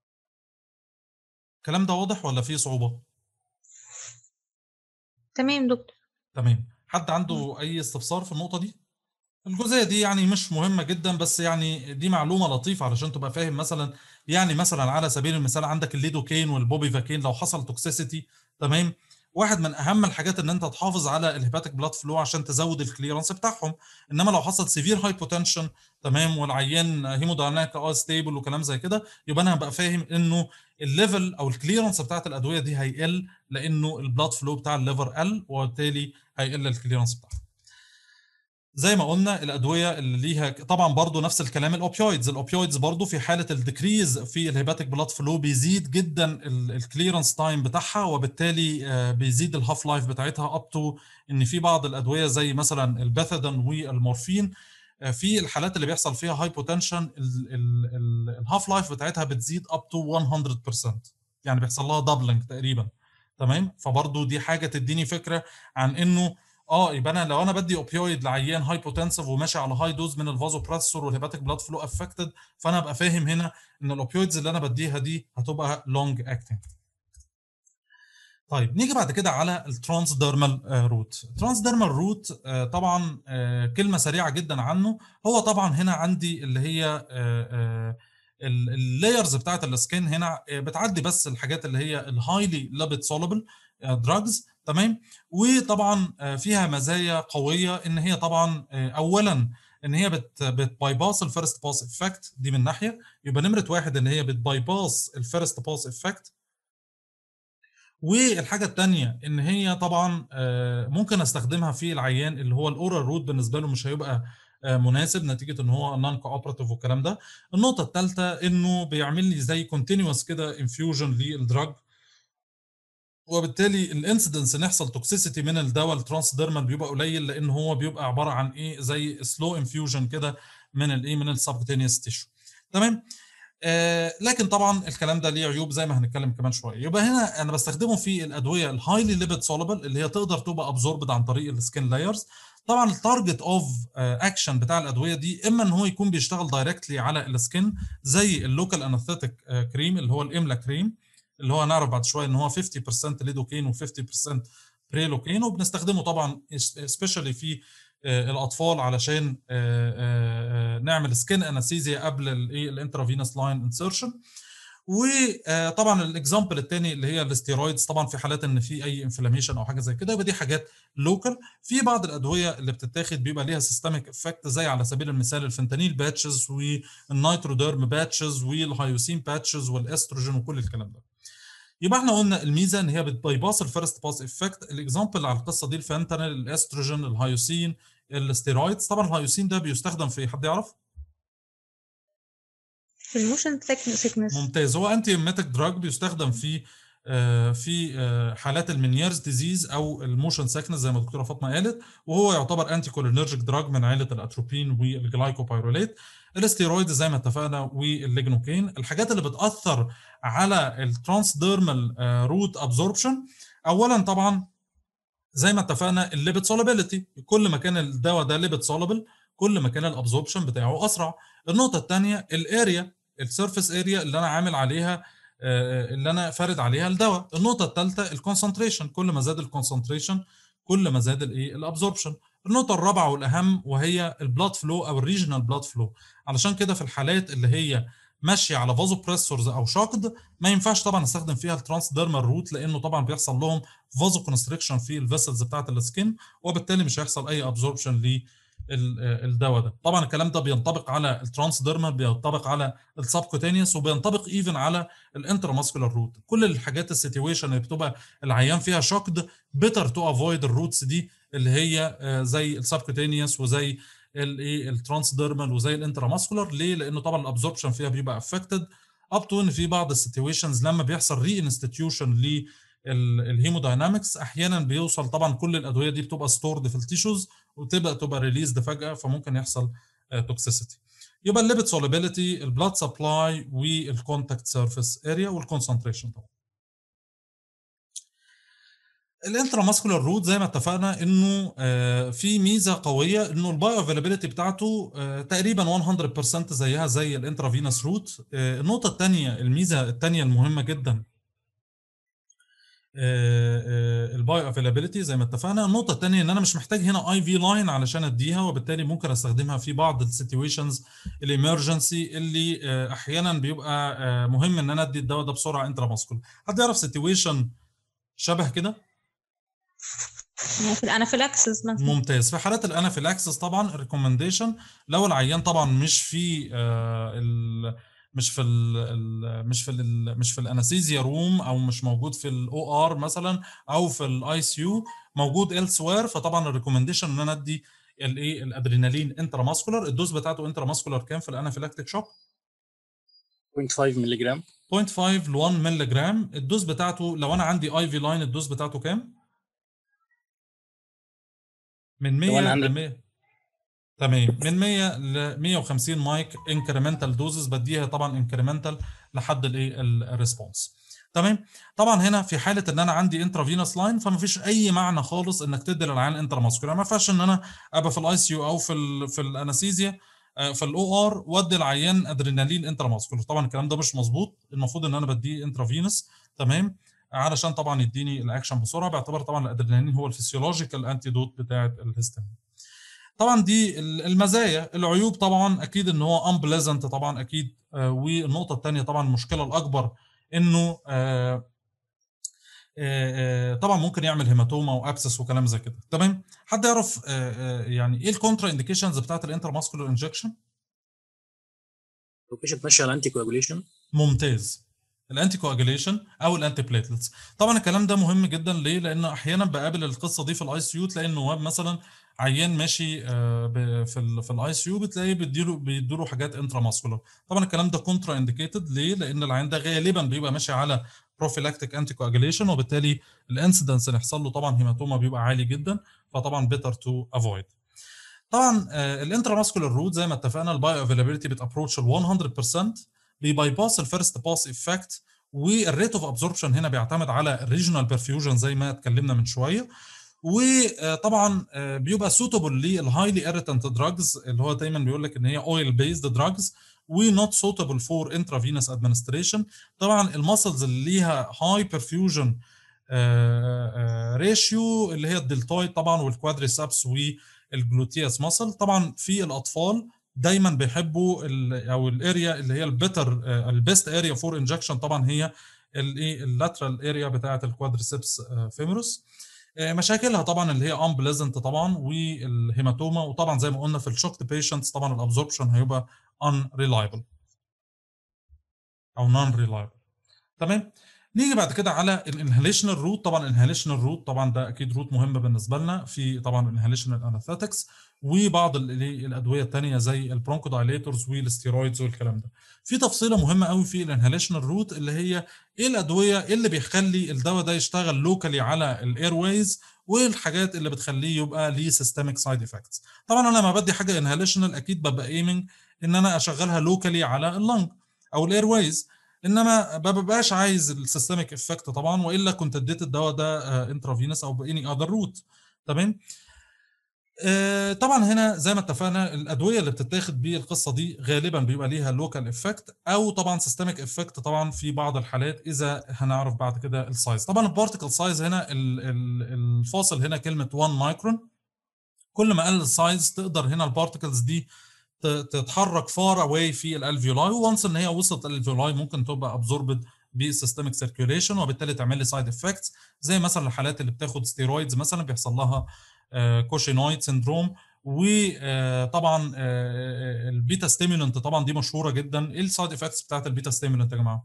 الكلام ده واضح ولا فيه صعوبه تمام دكتور تمام حد عنده اي استفسار في النقطه دي الجزئيه دي يعني مش مهمه جدا بس يعني دي معلومه لطيفه علشان تبقى فاهم مثلا يعني مثلا على سبيل المثال عندك الليدوكين والبوبيفاكين لو حصل توكسيسيتي تمام واحد من اهم الحاجات ان انت تحافظ على الهيباتيك بلاد فلو عشان تزود الكليرنس بتاعهم انما لو حصل سيفير هايبوتنشن تمام والعيان هيمودايناميك اه ستيبل وكلام زي كده يبقى انا هبقى فاهم انه الليفل او الكليرنس بتاعت الادويه دي هيقل لانه البلاد فلو بتاع الليفر قل وبالتالي هيقل الكليرنس بتاعها زي ما قلنا الادويه اللي ليها طبعا برضو نفس الكلام الاوبيويدز الاوبيويدز برضو في حاله الديكريز في الهيباتيك بلاد فلو بيزيد جدا الكليرنس تايم بتاعها وبالتالي بيزيد الهاف لايف بتاعتها اب تو ان في بعض الادويه زي مثلا الباثيدين والمورفين في الحالات اللي بيحصل فيها هايبوتنشن الهاف لايف بتاعتها بتزيد اب تو 100% يعني بيحصل لها دبلنج تقريبا تمام فبرضو دي حاجه تديني فكره عن انه اه يبقى انا لو انا بدي اوبيويد لعيان هايبوتنسيف وماشي على هاي دوز من الفازو بريسور والهيباتيك بلاد فلو افكتد فانا ابقى فاهم هنا ان الاوبيويدز اللي انا بديها دي هتبقى لونج اكتنج طيب نيجي بعد كده على الترانس ديرمال روت الترانس ديرمال روت طبعا كلمه سريعه جدا عنه هو طبعا هنا عندي اللي هي اللايرز بتاعت السكين هنا بتعدي بس الحاجات اللي هي الهايلي لابيد سولبل دراجز تمام وطبعا فيها مزايا قويه ان هي طبعا اولا ان هي بت بتبايباس الفيرست باس افكت دي من ناحيه يبقى نمره واحد ان هي بتبايباس الفيرست باس افكت والحاجه الثانيه ان هي طبعا ممكن استخدمها في العيان اللي هو الاورال روت بالنسبه له مش هيبقى مناسب نتيجه ان هو نون كوبراتيف والكلام ده النقطه الثالثه انه بيعمل لي زي كونتينوس كده انفيوجن للدراج وبالتالي الانسيدنس ان يحصل توكسيسيتي من الدواء الترانسديرمال بيبقى قليل لان هو بيبقى عباره عن ايه زي سلو انفيوجن كده من الايه من السبكتينيوس تيشو تمام آه لكن طبعا الكلام ده ليه عيوب زي ما هنتكلم كمان شويه يبقى هنا انا بستخدمه في الادويه الهايلي ليبيد سولبل اللي هي تقدر تبقى ابزوربد عن طريق السكين لايرز طبعا التارجت اوف اكشن بتاع الادويه دي اما ان هو يكون بيشتغل دايركتلي على السكين زي اللوكال انستيك كريم اللي هو الاملا كريم اللي هو هنعرف بعد شويه ان هو 50% ليدوكين و50% بريلوكين وبنستخدمه طبعا سبيشالي في الاطفال علشان نعمل سكين انستيزيا قبل الايه الانترافينوس لاين انسرشن وطبعا الاكزامبل الثاني اللي هي الاستيرويدز طبعا في حالات ان في اي انفلاميشن او حاجه زي كده يبقى دي حاجات لوكال في بعض الادويه اللي بتتاخد بيبقى ليها سيستميك افكت زي على سبيل المثال الفنتانيل باتشز والنيتروديرم باتشز والهيوسين باتشز والاستروجين وكل الكلام ده يبقى احنا قلنا الميزه ان هي بتبايباس الفيرست باس افكت الاكزامبل على القصه دي الفانتانيل الاستروجين الهيوسين الستيرويدز طبعا الهيوسين ده بيستخدم في حد يعرف في الموشن سيكنس ممتاز هو انتي ايميتك دراج بيستخدم في آه في آه حالات المنييرز ديزيز او الموشن سيكنس زي ما الدكتوره فاطمه قالت وهو يعتبر انتي كولينرجيك دراج من عائله الاتروبين والجلايكوبيروليت الاستيرويد زي ما اتفقنا والليجنوكين الحاجات اللي بتاثر على الترانسديرمال روت ابزوربشن اولا طبعا زي ما اتفقنا الليبت سولابيليتي كل ما كان الدواء ده ليبت سولابل كل ما كان الابزوربشن بتاعه اسرع النقطه الثانيه الاريا السيرفيس اريا اللي انا عامل عليها اللي انا فارد عليها الدواء النقطه الثالثه الكونسنتريشن كل ما زاد الكونسنتريشن كل ما زاد الايه الابزوربشن النقطه الرابعه والاهم وهي البلاد فلو او الريجنال بلاد فلو علشان كده في الحالات اللي هي ماشيه على فازو بريسورز او شاكد ما ينفعش طبعا استخدم فيها الترانس ديرمال روت لانه طبعا بيحصل لهم فازو كونستريكشن في الفيسلز بتاعت السكين وبالتالي مش هيحصل اي ابزوربشن للدواء ده طبعا الكلام ده بينطبق على الترانس ديرمال بينطبق على السبكوتينيوس وبينطبق ايفن على الانتراماسكولار روت كل الحاجات السيتويشن اللي بتبقى العيان فيها شوكد بيتر تو افويد الروتس دي اللي هي زي السبكوتينيوس وزي الايه الترانس ديرمال وزي الانتراماسكولار ليه؟ لانه طبعا الابزوربشن فيها بيبقى افكتد اب تو ان في بعض السيتويشنز لما بيحصل ري انستتيوشن للهيموداينامكس احيانا بيوصل طبعا كل الادويه دي بتبقى ستورد في التيشوز وتبقى تبقى ريليزد فجاه فممكن يحصل توكسيسيتي يبقى الليبت سوليبيليتي البلاد سبلاي والكونتاكت سيرفيس اريا والكونسنتريشن طبعا الانتراماسكولار روت زي ما اتفقنا انه في ميزه قويه انه البايو افيلابيلتي بتاعته تقريبا 100% زيها زي الانترافينوس روت النقطه الثانيه الميزه الثانيه المهمه جدا البايو افيلابيلتي زي ما اتفقنا النقطه الثانيه ان انا مش محتاج هنا اي في لاين علشان اديها وبالتالي ممكن استخدمها في بعض السيتويشنز الامرجنسي اللي احيانا بيبقى مهم ان انا ادي الدواء ده بسرعه انتراماسكولار حد يعرف سيتويشن شبه كده يعني في الانافيلاكسس مثلا ممتاز في حالات الانافيلاكسس طبعا الريكومنديشن لو العيان طبعا مش في آه ال مش في ال مش في ال مش في الانستيزيا روم او مش موجود في الاو ار مثلا او في الاي سي يو موجود elsewhere فطبعا الريكومنديشن ان انا ادي الايه الادرينالين انتراماسكولار الدوز بتاعته انتراماسكولار كام في الانافيلاكتيك شوك 0.5 مللي جرام 0.5 ل 1 مللي جرام الدوز بتاعته لو انا عندي اي في لاين الدوز بتاعته كام؟ من 100 ل 100 تمام من 100 ل 150 مايك انكريمنتال دوزز بديها طبعا انكريمنتال لحد الايه الريسبونس تمام طبعا هنا في حاله ان انا عندي انترافينوس لاين فما فيش اي معنى خالص انك تدي للعيان انتراماسكولار ما ينفعش ان انا ابقى في الاي سي يو او في ال في الانستيزيا في الاو ار وادي العيان ادرينالين انتراماسكولار طبعا الكلام ده مش مظبوط المفروض ان انا بديه انترافينوس تمام علشان طبعا يديني الاكشن بسرعه باعتبار طبعا الادرينالين هو الفسيولوجيكال انتيدوت بتاعه الهستامين طبعا دي المزايا العيوب طبعا اكيد ان هو امبليزنت طبعا اكيد آه والنقطه الثانيه طبعا المشكله الاكبر انه آه آه طبعا ممكن يعمل هيماتوما وابسس وكلام زي كده تمام حد يعرف يعني ايه الكونترا انديكيشنز بتاعت الانترماسكولار انجكشن لو بيشنت ماشي على انتي كواجوليشن ممتاز الانتي كواجوليشن او الانتي بليتلتس طبعا الكلام ده مهم جدا ليه لان احيانا بقابل القصه دي في الاي سي يو تلاقي النواب مثلا عيان ماشي في ال في الاي سي يو بتلاقيه بيديله بيدوا حاجات انتراماسكولار طبعا الكلام ده كونترا انديكيتد ليه لان العيان ده غالبا بيبقى ماشي على بروفيلاكتيك انتي كواجوليشن وبالتالي الانسيدنس اللي يحصل له طبعا هيماتوما بيبقى عالي جدا فطبعا بيتر تو افويد طبعا الانتراماسكولار روت زي ما اتفقنا البايو افيلابيلتي بتابروتش ال 100% بيباي باس الفيرست باس افكت والريت اوف ابزوربشن هنا بيعتمد على الريجونال برفيوجن زي ما اتكلمنا من شويه وطبعا بيبقى سوتبل للهايلي اريتنت دراجز اللي هو دايما بيقول لك ان هي اويل بيزد دراجز ونوت سوتبل فور انترافينوس ادمنستريشن طبعا المسلز اللي ليها هاي برفيوجن ريشيو اللي هي الدلتويد طبعا والكوادريسابس والجلوتياس مسل طبعا في الاطفال دايما بيحبوا او الاريا اللي هي البيتر البيست اريا فور انجكشن طبعا هي الايه اللاترال اريا بتاعه الكوادريسبس فيمورس مشاكلها طبعا اللي هي امبليزنت طبعا والهيماتوما وطبعا زي ما قلنا في الشوكت بيشنتس طبعا الابزوربشن هيبقى ان ريلايبل او نون ريلايبل تمام نيجي بعد كده على الانهاليشنال روت طبعا الانهاليشنال روت طبعا ده اكيد روت مهم بالنسبه لنا في طبعا الانهاليشنال اناثيتكس وبعض الادويه الثانيه زي البرونكودايليتورز والستيرويدز والكلام ده في تفصيله مهمه قوي في الانهاليشنال روت اللي هي ايه الادويه اللي بيخلي الدواء ده يشتغل لوكالي على الاير ويز والحاجات اللي بتخليه يبقى ليه سيستميك سايد افكتس طبعا انا لما بدي حاجه انهاليشنال اكيد ببقى ايمنج ان انا اشغلها لوكالي على اللنج او الاير ويز انما ما ببقاش عايز السيستميك افكت طبعا والا كنت اديت الدواء ده انترافينس او باني اذر روت تمام آه طبعا هنا زي ما اتفقنا الادويه اللي بتتاخد بالقصه دي غالبا بيبقى ليها لوكال افكت او طبعا سيستميك افكت طبعا في بعض الحالات اذا هنعرف بعد كده السايز طبعا البارتيكل سايز هنا الفاصل هنا كلمه 1 مايكرون كل ما قل السايز تقدر هنا البارتكلز دي ت- تتحرك فار اواي في الالفيولاي وانس ان هي وصلت الالفيولاي ممكن تبقى ابزوربد بالسيستميك سيركيوليشن وبالتالي تعمل لي سايد افكتس زي مثلا الحالات اللي بتاخد ستيرويدز مثلا بيحصل لها كوشينويد سيندروم وطبعا البيتا ستيمولنت طبعا دي مشهوره جدا ايه السايد افكتس بتاعت البيتا ستيمولنت يا جماعه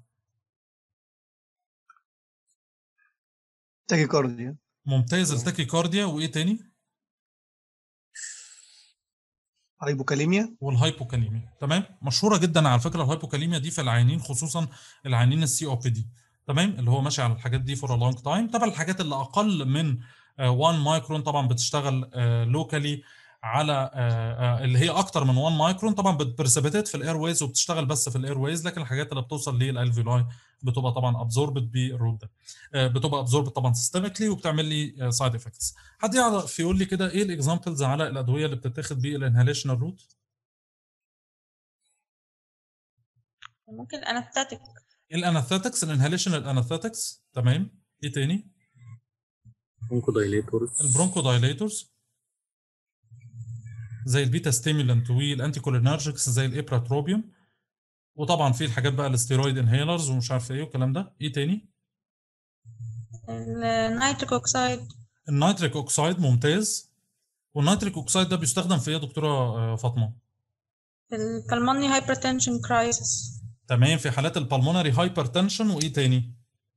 تاكيكارديا ممتاز التاكيكارديا وايه تاني هايبوكاليميا والهايبوكاليميا تمام مشهوره جدا على فكره الهايبوكاليميا دي في العيانين خصوصا العيانين السي او بي دي تمام اللي هو ماشي على الحاجات دي فور ا لونج تايم طبعا الحاجات اللي اقل من 1 مايكرون طبعا بتشتغل لوكالي على آه، آه، اللي هي اكتر من 1 مايكرون طبعا بتبرسبيتيت في الاير ويز وبتشتغل بس في الاير ويز لكن الحاجات اللي بتوصل للالفيولاي بتبقى طبعا ابزوربت بالروت ده آه، بتبقى ابزوربت طبعا سيستميكلي وبتعمل لي سايد افكتس حد يعرف يقول لي كده ايه الاكزامبلز على الادويه اللي بتتاخد بالانهاليشنال روت ممكن انستاتيك الاناثيتكس الانهاليشنال اناثيتكس تمام ايه تاني ممكن دايليتورز البرونكو دايليتورز زي البيتا ستيمولانت والانتي كولينرجيكس زي الابراتروبيوم وطبعا في الحاجات بقى الاستيرويد انهيلرز ومش عارف ايه والكلام ده ايه تاني النيتريك اوكسايد النيتريك اوكسايد ممتاز والنيتريك اوكسايد ده بيستخدم في ايه يا دكتوره آه، فاطمه البلمونري هايبرتنشن كرايسيس تمام في حالات البلمونري هايبرتنشن وايه تاني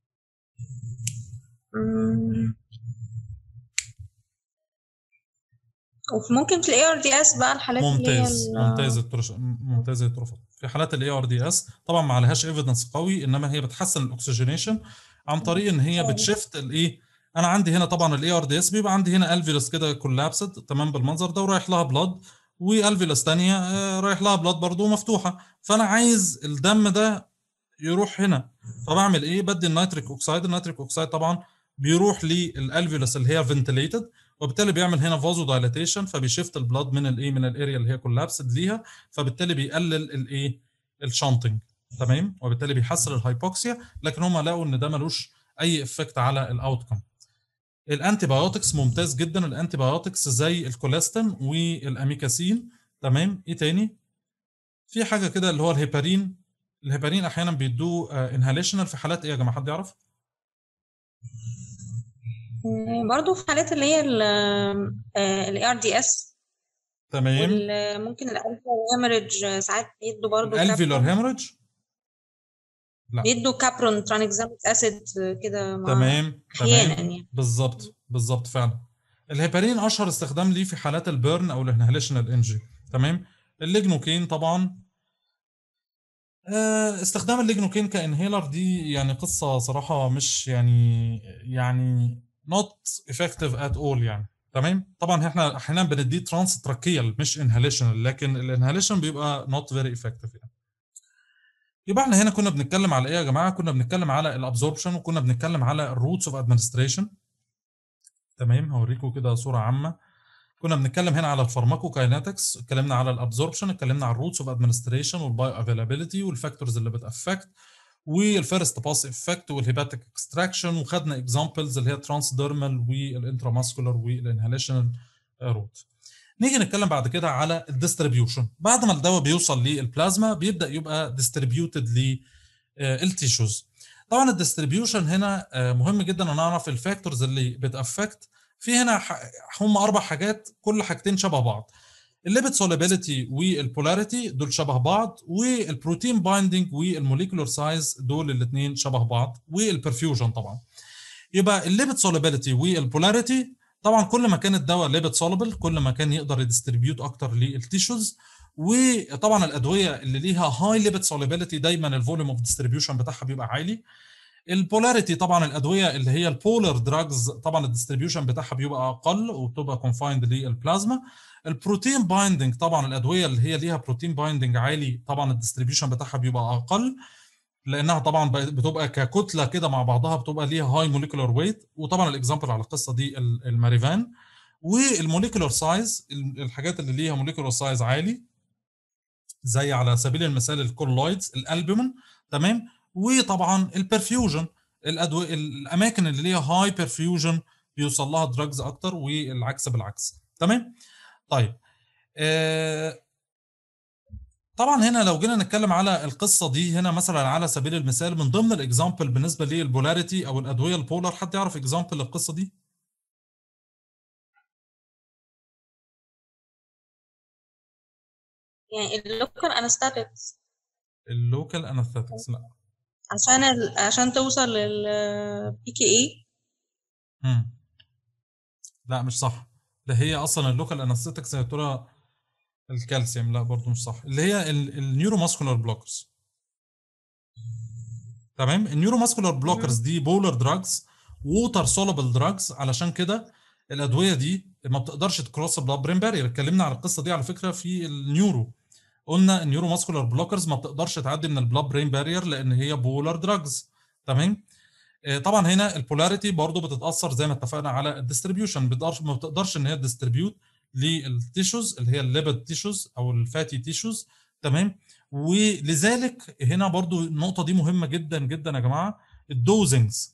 وممكن في الاي ار دي اس بقى الحالات اللي هي ممتاز ال- ممتاز الترش... ممتاز التروفات في حالات الاي ار دي اس طبعا ما عليهاش ايفيدنس قوي انما هي بتحسن الاكسجينيشن عن طريق ان هي بتشفت الايه انا عندي هنا طبعا الاي ار دي اس بيبقى عندي هنا الفيروس كده كولابسد تمام بالمنظر ده ورايح لها بلاد والفيروس ثانيه آه، رايح لها بلاد برضو مفتوحه فانا عايز الدم ده يروح هنا فبعمل ايه بدي النيتريك اوكسايد النيتريك اوكسايد طبعا بيروح للالفيولس اللي هي فنتليتد وبالتالي بيعمل هنا فازو دايلاتيشن فبيشفت البلاد من الايه من الاريا اللي هي كولابسد ليها فبالتالي بيقلل الايه الشانتنج تمام وبالتالي بيحسن الهايبوكسيا لكن هم لقوا ان ده ملوش اي افكت على الاوتكم الانتي بايوتكس ممتاز جدا الانتي بايوتكس زي الكولاستين والاميكاسين تمام ايه تاني في حاجه كده اللي هو الهيبارين الهيبارين احيانا بيدوه انهاليشنال في حالات ايه يا جماعه حد يعرف برضه في حالات اللي هي الاي ار دي اس تمام ممكن الالفا هيمرج ساعات بيدوا برضه الفيلر هيموريدج لا بيدوا كابرون ترانكزاميك اسيد كده مع- تمام احيانا تمام يعني بالظبط بالظبط فعلا الهيبارين اشهر استخدام ليه في حالات البيرن او الانهاليشنال انجي تمام الليجنوكين طبعا آه، استخدام الليجنوكين كانهيلر دي يعني قصه صراحه مش يعني يعني not effective at all يعني تمام طبعا احنا احيانا بنديه ترانس تراكيال مش انهاليشنال لكن الانهاليشن بيبقى not very effective يعني يبقى احنا هنا كنا بنتكلم على ايه يا جماعه كنا بنتكلم على الابزوربشن وكنا بنتكلم على الروتس اوف ادمنستريشن تمام هوريكم كده صوره عامه كنا بنتكلم هنا على الفارماكوكاينetics اتكلمنا على الابزوربشن اتكلمنا على الروتس اوف ادمنستريشن والبايو افيلابيلتي والفاكتورز اللي بتافكت والفيرست باس افكت والهيباتيك اكستراكشن وخدنا اكزامبلز اللي هي ترانسديرمال والانتراماسكولار والانهاليشنال روت نيجي نتكلم بعد كده على الديستريبيوشن بعد ما الدواء بيوصل للبلازما بيبدا يبقى ديستريبيوتد للتيشوز طبعا الديستريبيوشن هنا آه، مهم جدا ان نعرف الفاكتورز اللي بتافكت في هنا ح- هم اربع حاجات كل حاجتين شبه بعض الليبيد سوليبيليتي والبولاريتي دول شبه بعض والبروتين بايندينج والموليكولر سايز دول الاثنين شبه بعض والبرفيوجن طبعا يبقى الليبيد سوليبيليتي والبولاريتي طبعا كل ما كان الدواء ليبيد سوليبل كل ما كان يقدر يديستريبيوت اكتر للتيشوز وطبعا الادويه اللي ليها هاي ليبيد سوليبيليتي دايما الفوليوم اوف ديستريبيوشن بتاعها بيبقى عالي البولاريتي طبعا الادويه اللي هي البولر دراجز طبعا الديستريبيوشن بتاعها بيبقى اقل وبتبقى كونفايند للبلازما البروتين بايندنج طبعا الادويه اللي هي ليها بروتين بايندنج عالي طبعا الديستريبيوشن بتاعها بيبقى اقل لانها طبعا بتبقى ككتله كده مع بعضها بتبقى ليها هاي موليكولار ويت وطبعا الاكزامبل على القصه دي ال- الماريفان والموليكولار سايز الحاجات اللي ليها موليكولار سايز عالي زي على سبيل المثال الكولويدز الالبومين تمام وطبعا البرفيوجن الادويه الاماكن اللي ليها هاي برفيوجن بيوصل لها دراجز اكتر والعكس بالعكس تمام طيب آه طبعا هنا لو جينا نتكلم على القصه دي هنا مثلا على سبيل المثال من ضمن الاكزامبل بالنسبه للبولاريتي او الادويه البولار حد يعرف اكزامبل للقصه دي؟ يعني اللوكال انستاتكس اللوكال انستاتكس لا عشان ال... عشان توصل لل بي كي اي مم. لا مش صح ده هي اصلا اللوكال انستاتكس يا ترى الكالسيوم لا برضو مش صح اللي هي النيورو ماسكولار بلوكرز تمام النيورو ماسكولار بلوكرز دي بولر دراجز ووتر سولوبل دراجز علشان كده الادويه دي ما بتقدرش تكروس البلاد برين بارير اتكلمنا على القصه دي على فكره في النيورو قلنا النيورو ماسكولار بلوكرز ما بتقدرش تعدي من البلاد برين بارير لان هي بولر دراجز تمام آه، طبعا هنا البولاريتي برضو بتتاثر زي ما اتفقنا على الديستريبيوشن بتقدرش ما بتقدرش ان هي تديستريبيوت للتيشوز اللي هي الليبيد تيشوز او الفاتي تيشوز تمام ولذلك هنا برضو النقطه دي مهمه جدا جدا يا جماعه الدوزنجز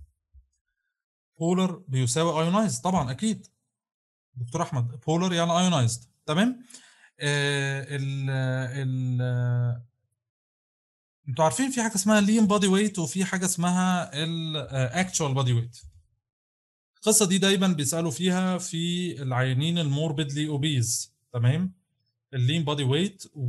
بولر بيساوي ايونايزد طبعا اكيد دكتور احمد بولر يعني ايونايزد تمام آه ال ال انتوا عارفين في حاجه اسمها لين بادي ويت وفي حاجه اسمها الاكتشوال بادي ويت القصه دي دايما بيسالوا فيها في العيانين الموربيدلي اوبيز تمام اللين بادي ويت و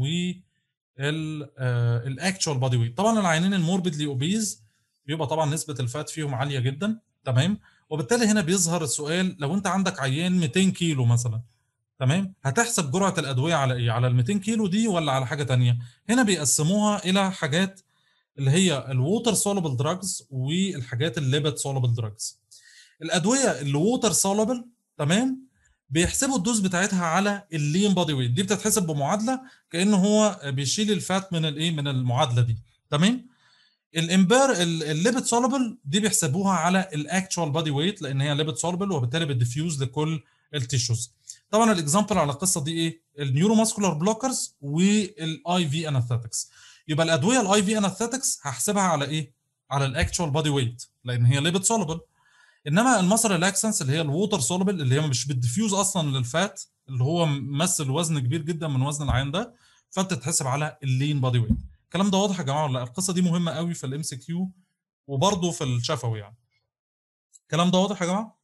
الاكتشوال بادي ويت طبعا العيانين الموربيدلي اوبيز بيبقى طبعا نسبه الفات فيهم عاليه جدا تمام وبالتالي هنا بيظهر السؤال لو انت عندك عيان 200 كيلو مثلا تمام هتحسب جرعه الادويه على ايه على ال 200 كيلو دي ولا على حاجه تانية هنا بيقسموها الى حاجات اللي هي الووتر سولوبل دراجز والحاجات الليبيد سولوبل دراجز الادويه اللي ووتر سولوبل تمام بيحسبوا الدوز بتاعتها على اللين بادي ويت دي بتتحسب بمعادله كان هو بيشيل الفات من الايه من المعادله دي تمام الامبير الليبيد سولوبل دي بيحسبوها على الاكتشوال بادي ويت لان هي ليبيد سولوبل وبالتالي بتديفيوز لكل التيشوز طبعا الاكزامبل على القصه دي ايه النيورو ماسكولار بلوكرز والاي في انستاتكس يبقى الادويه الاي في انستاتكس هحسبها على ايه على الاكتشوال بادي ويت لان هي ليبيد سولوبل انما المصر ريلاكسنس اللي هي الووتر سولوبل اللي هي مش بتديفيوز اصلا للفات اللي هو ممثل وزن كبير جدا من وزن العين ده فبتتحسب على اللين بادي ويت الكلام ده واضح يا جماعه ولا لا القصه دي مهمه قوي في الام سي كيو وبرضه في الشفوي يعني الكلام ده واضح يا جماعه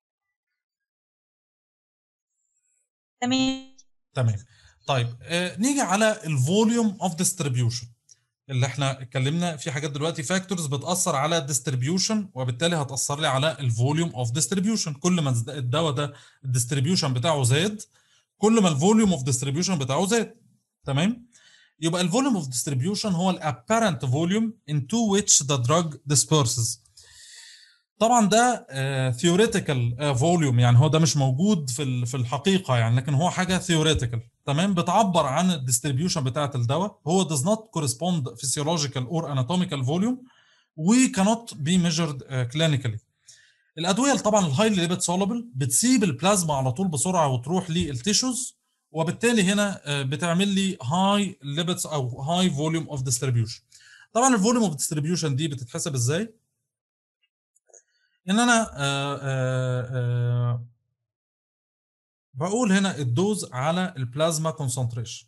تمام تمام طيب آه نيجي على الفوليوم اوف ديستريبيوشن اللي احنا اتكلمنا في حاجات دلوقتي فاكتورز بتاثر على الديستريبيوشن وبالتالي هتاثر لي على الفوليوم اوف ديستريبيوشن كل ما الدواء ده الديستريبيوشن بتاعه زاد كل ما الفوليوم اوف ديستريبيوشن بتاعه زاد تمام يبقى الفوليوم اوف ديستريبيوشن هو الابيرنت فوليوم into which the drug disperses طبعا ده ثيوريتيكال فوليوم يعني هو ده مش موجود في في الحقيقه يعني لكن هو حاجه ثيوريتيكال تمام بتعبر عن الديستريبيوشن بتاعه الدواء هو does not correspond physiological or anatomical volume we cannot be measured uh, clinically الادويه طبعا الهايلي ليبيد سولوبل بتسيب البلازما على طول بسرعه وتروح للتيشوز وبالتالي هنا بتعمل لي هاي ليبيدز او هاي فوليوم اوف ديستريبيوشن طبعا الفوليوم اوف ديستريبيوشن دي بتتحسب ازاي ان انا آآ آآ بقول هنا الدوز على البلازما كونسنتريشن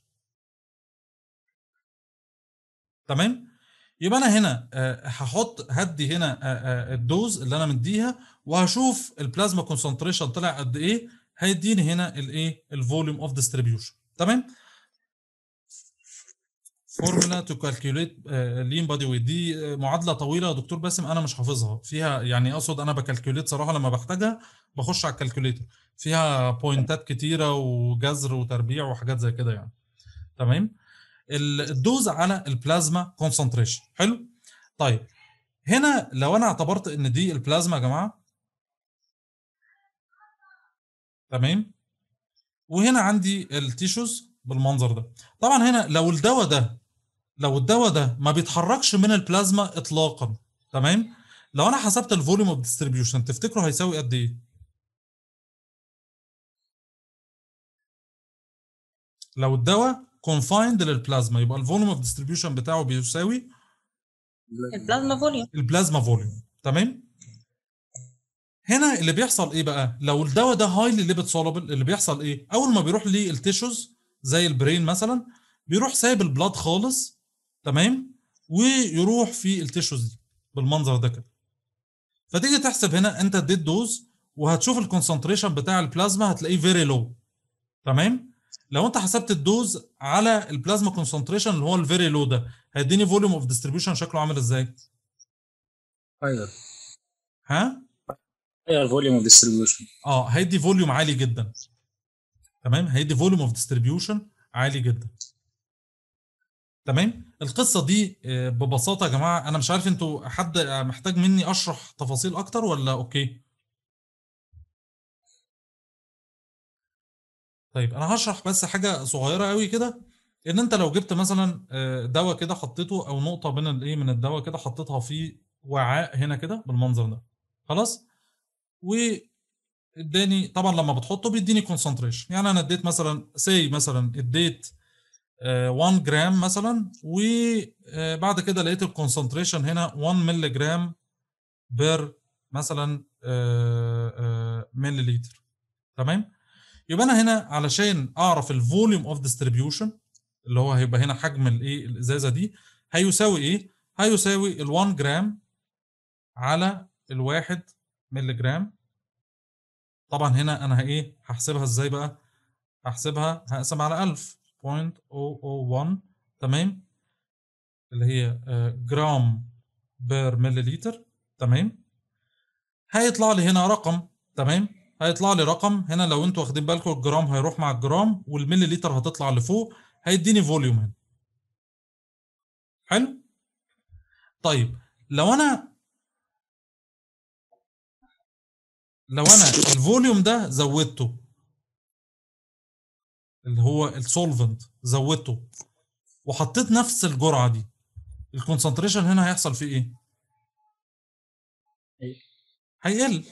تمام يبقى انا هنا هحط هدي هنا الدوز اللي انا مديها وهشوف البلازما كونسنتريشن طلع قد ايه هيديني هنا الايه الفوليوم اوف ديستريبيوشن تمام فورمولا تو كالكوليت لين بادي ويت دي معادله طويله يا دكتور باسم انا مش حافظها فيها يعني اقصد انا بكالكوليت صراحه لما بحتاجها بخش على الكالكوليتر فيها بوينتات كتيره وجذر وتربيع وحاجات زي كده يعني تمام الدوز على البلازما كونسنتريشن حلو طيب هنا لو انا اعتبرت ان دي البلازما يا جماعه تمام وهنا عندي التيشوز بالمنظر ده طبعا هنا لو الدواء ده لو الدواء ده ما بيتحركش من البلازما اطلاقا تمام لو انا حسبت الفوليوم اوف ديستريبيوشن تفتكروا هيساوي قد ايه لو الدواء كونفايند للبلازما يبقى الفوليوم اوف ديستريبيوشن بتاعه بيساوي البلازما فوليوم البلازما فوليوم تمام هنا اللي بيحصل ايه بقى لو الدواء ده هايلي ليبيد سولوبل اللي بيحصل ايه اول ما بيروح للتيشوز زي البرين مثلا بيروح سايب البلاد خالص تمام ويروح في التيشوز دي بالمنظر ده كده فتيجي تحسب هنا انت اديت دوز وهتشوف الكونسنتريشن بتاع البلازما هتلاقيه فيري لو تمام لو انت حسبت الدوز على البلازما كونسنتريشن اللي هو الفيري لو ده هيديني فوليوم اوف ديستريبيوشن شكله عامل ازاي هاير ها هاير فوليوم اوف ديستريبيوشن اه هيدي فوليوم عالي جدا تمام هيدي فوليوم اوف ديستريبيوشن عالي جدا تمام القصه دي آه، ببساطه يا جماعه انا مش عارف انتوا حد محتاج مني اشرح تفاصيل اكتر ولا اوكي طيب انا هشرح بس حاجه صغيره قوي كده ان انت لو جبت مثلا آه، دواء كده حطيته او نقطه من الايه من الدواء كده حطيتها في وعاء هنا كده بالمنظر ده خلاص و اداني طبعا لما بتحطه بيديني كونسنتريشن يعني انا اديت مثلا سي مثلا اديت آه، 1 جرام مثلا وبعد كده لقيت الكونسنتريشن هنا 1 مللي جرام بير مثلا ملي لتر تمام يبقى انا هنا علشان اعرف الفوليوم اوف ديستريبيوشن اللي هو هيبقى هنا حجم الايه الازازه دي هيساوي ايه هيساوي ال 1 جرام على الواحد ملي جرام طبعا هنا انا ايه هحسبها ازاي بقى هحسبها هقسم على 1000 0.001 تمام اللي هي آه، جرام بير ملي لتر تمام هيطلع لي هنا رقم تمام هيطلع لي رقم هنا لو انتوا واخدين بالكم الجرام هيروح مع الجرام والملي لتر هتطلع لفوق هيديني فوليوم هنا حلو طيب لو انا لو انا الفوليوم ده زودته اللي هو السولفنت زودته وحطيت نفس الجرعه دي الكونسنتريشن هنا هيحصل فيه ايه؟ إيه؟ هيقل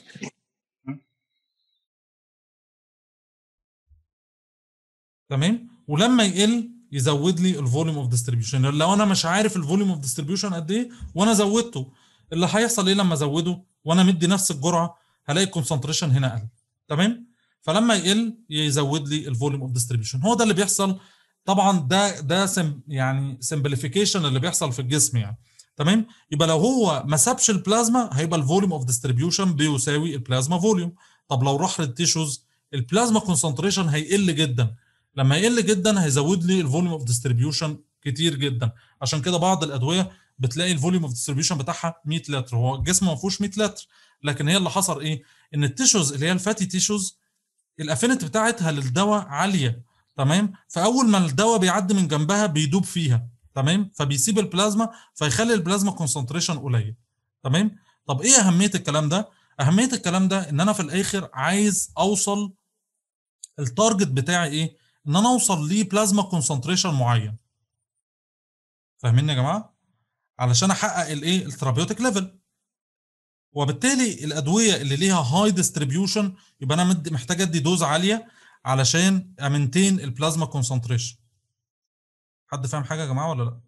تمام ولما يقل يزود لي الفوليوم اوف ديستريبيوشن لو انا مش عارف الفوليوم اوف ديستريبيوشن قد ايه وانا زودته اللي هيحصل ايه لما ازوده وانا مدي نفس الجرعه هلاقي الكونسنتريشن هنا قل تمام فلما يقل يزود لي الفوليوم اوف ديستريبيوشن هو ده اللي بيحصل طبعا ده ده سم يعني سمبليفيكيشن اللي بيحصل في الجسم يعني تمام يبقى لو هو ما سابش البلازما هيبقى الفوليوم اوف ديستريبيوشن بيساوي البلازما فوليوم طب لو راح للتيشوز البلازما كونسنتريشن هيقل جدا لما يقل جدا هيزود لي الفوليوم اوف ديستريبيوشن كتير جدا عشان كده بعض الادويه بتلاقي الفوليوم اوف ديستريبيوشن بتاعها 100 لتر هو الجسم ما فيهوش 100 لتر لكن هي اللي حصل ايه ان التيشوز اللي هي الفاتي تيشوز الافينيتي بتاعتها للدواء عاليه تمام فاول ما الدواء بيعدي من جنبها بيدوب فيها تمام فبيسيب البلازما فيخلي البلازما كونسنتريشن قليل تمام طب ايه اهميه الكلام ده اهميه الكلام ده ان انا في الاخر عايز اوصل التارجت بتاعي ايه ان انا اوصل لبلازما كونسنتريشن معين فاهمين يا جماعه علشان احقق الايه الثيرابيوتيك ليفل وبالتالي الادويه اللي ليها هاي ديستريبيوشن يبقى انا مد- محتاج ادي دوز عاليه علشان امنتين البلازما كونسنتريشن حد فاهم حاجه يا جماعه ولا لا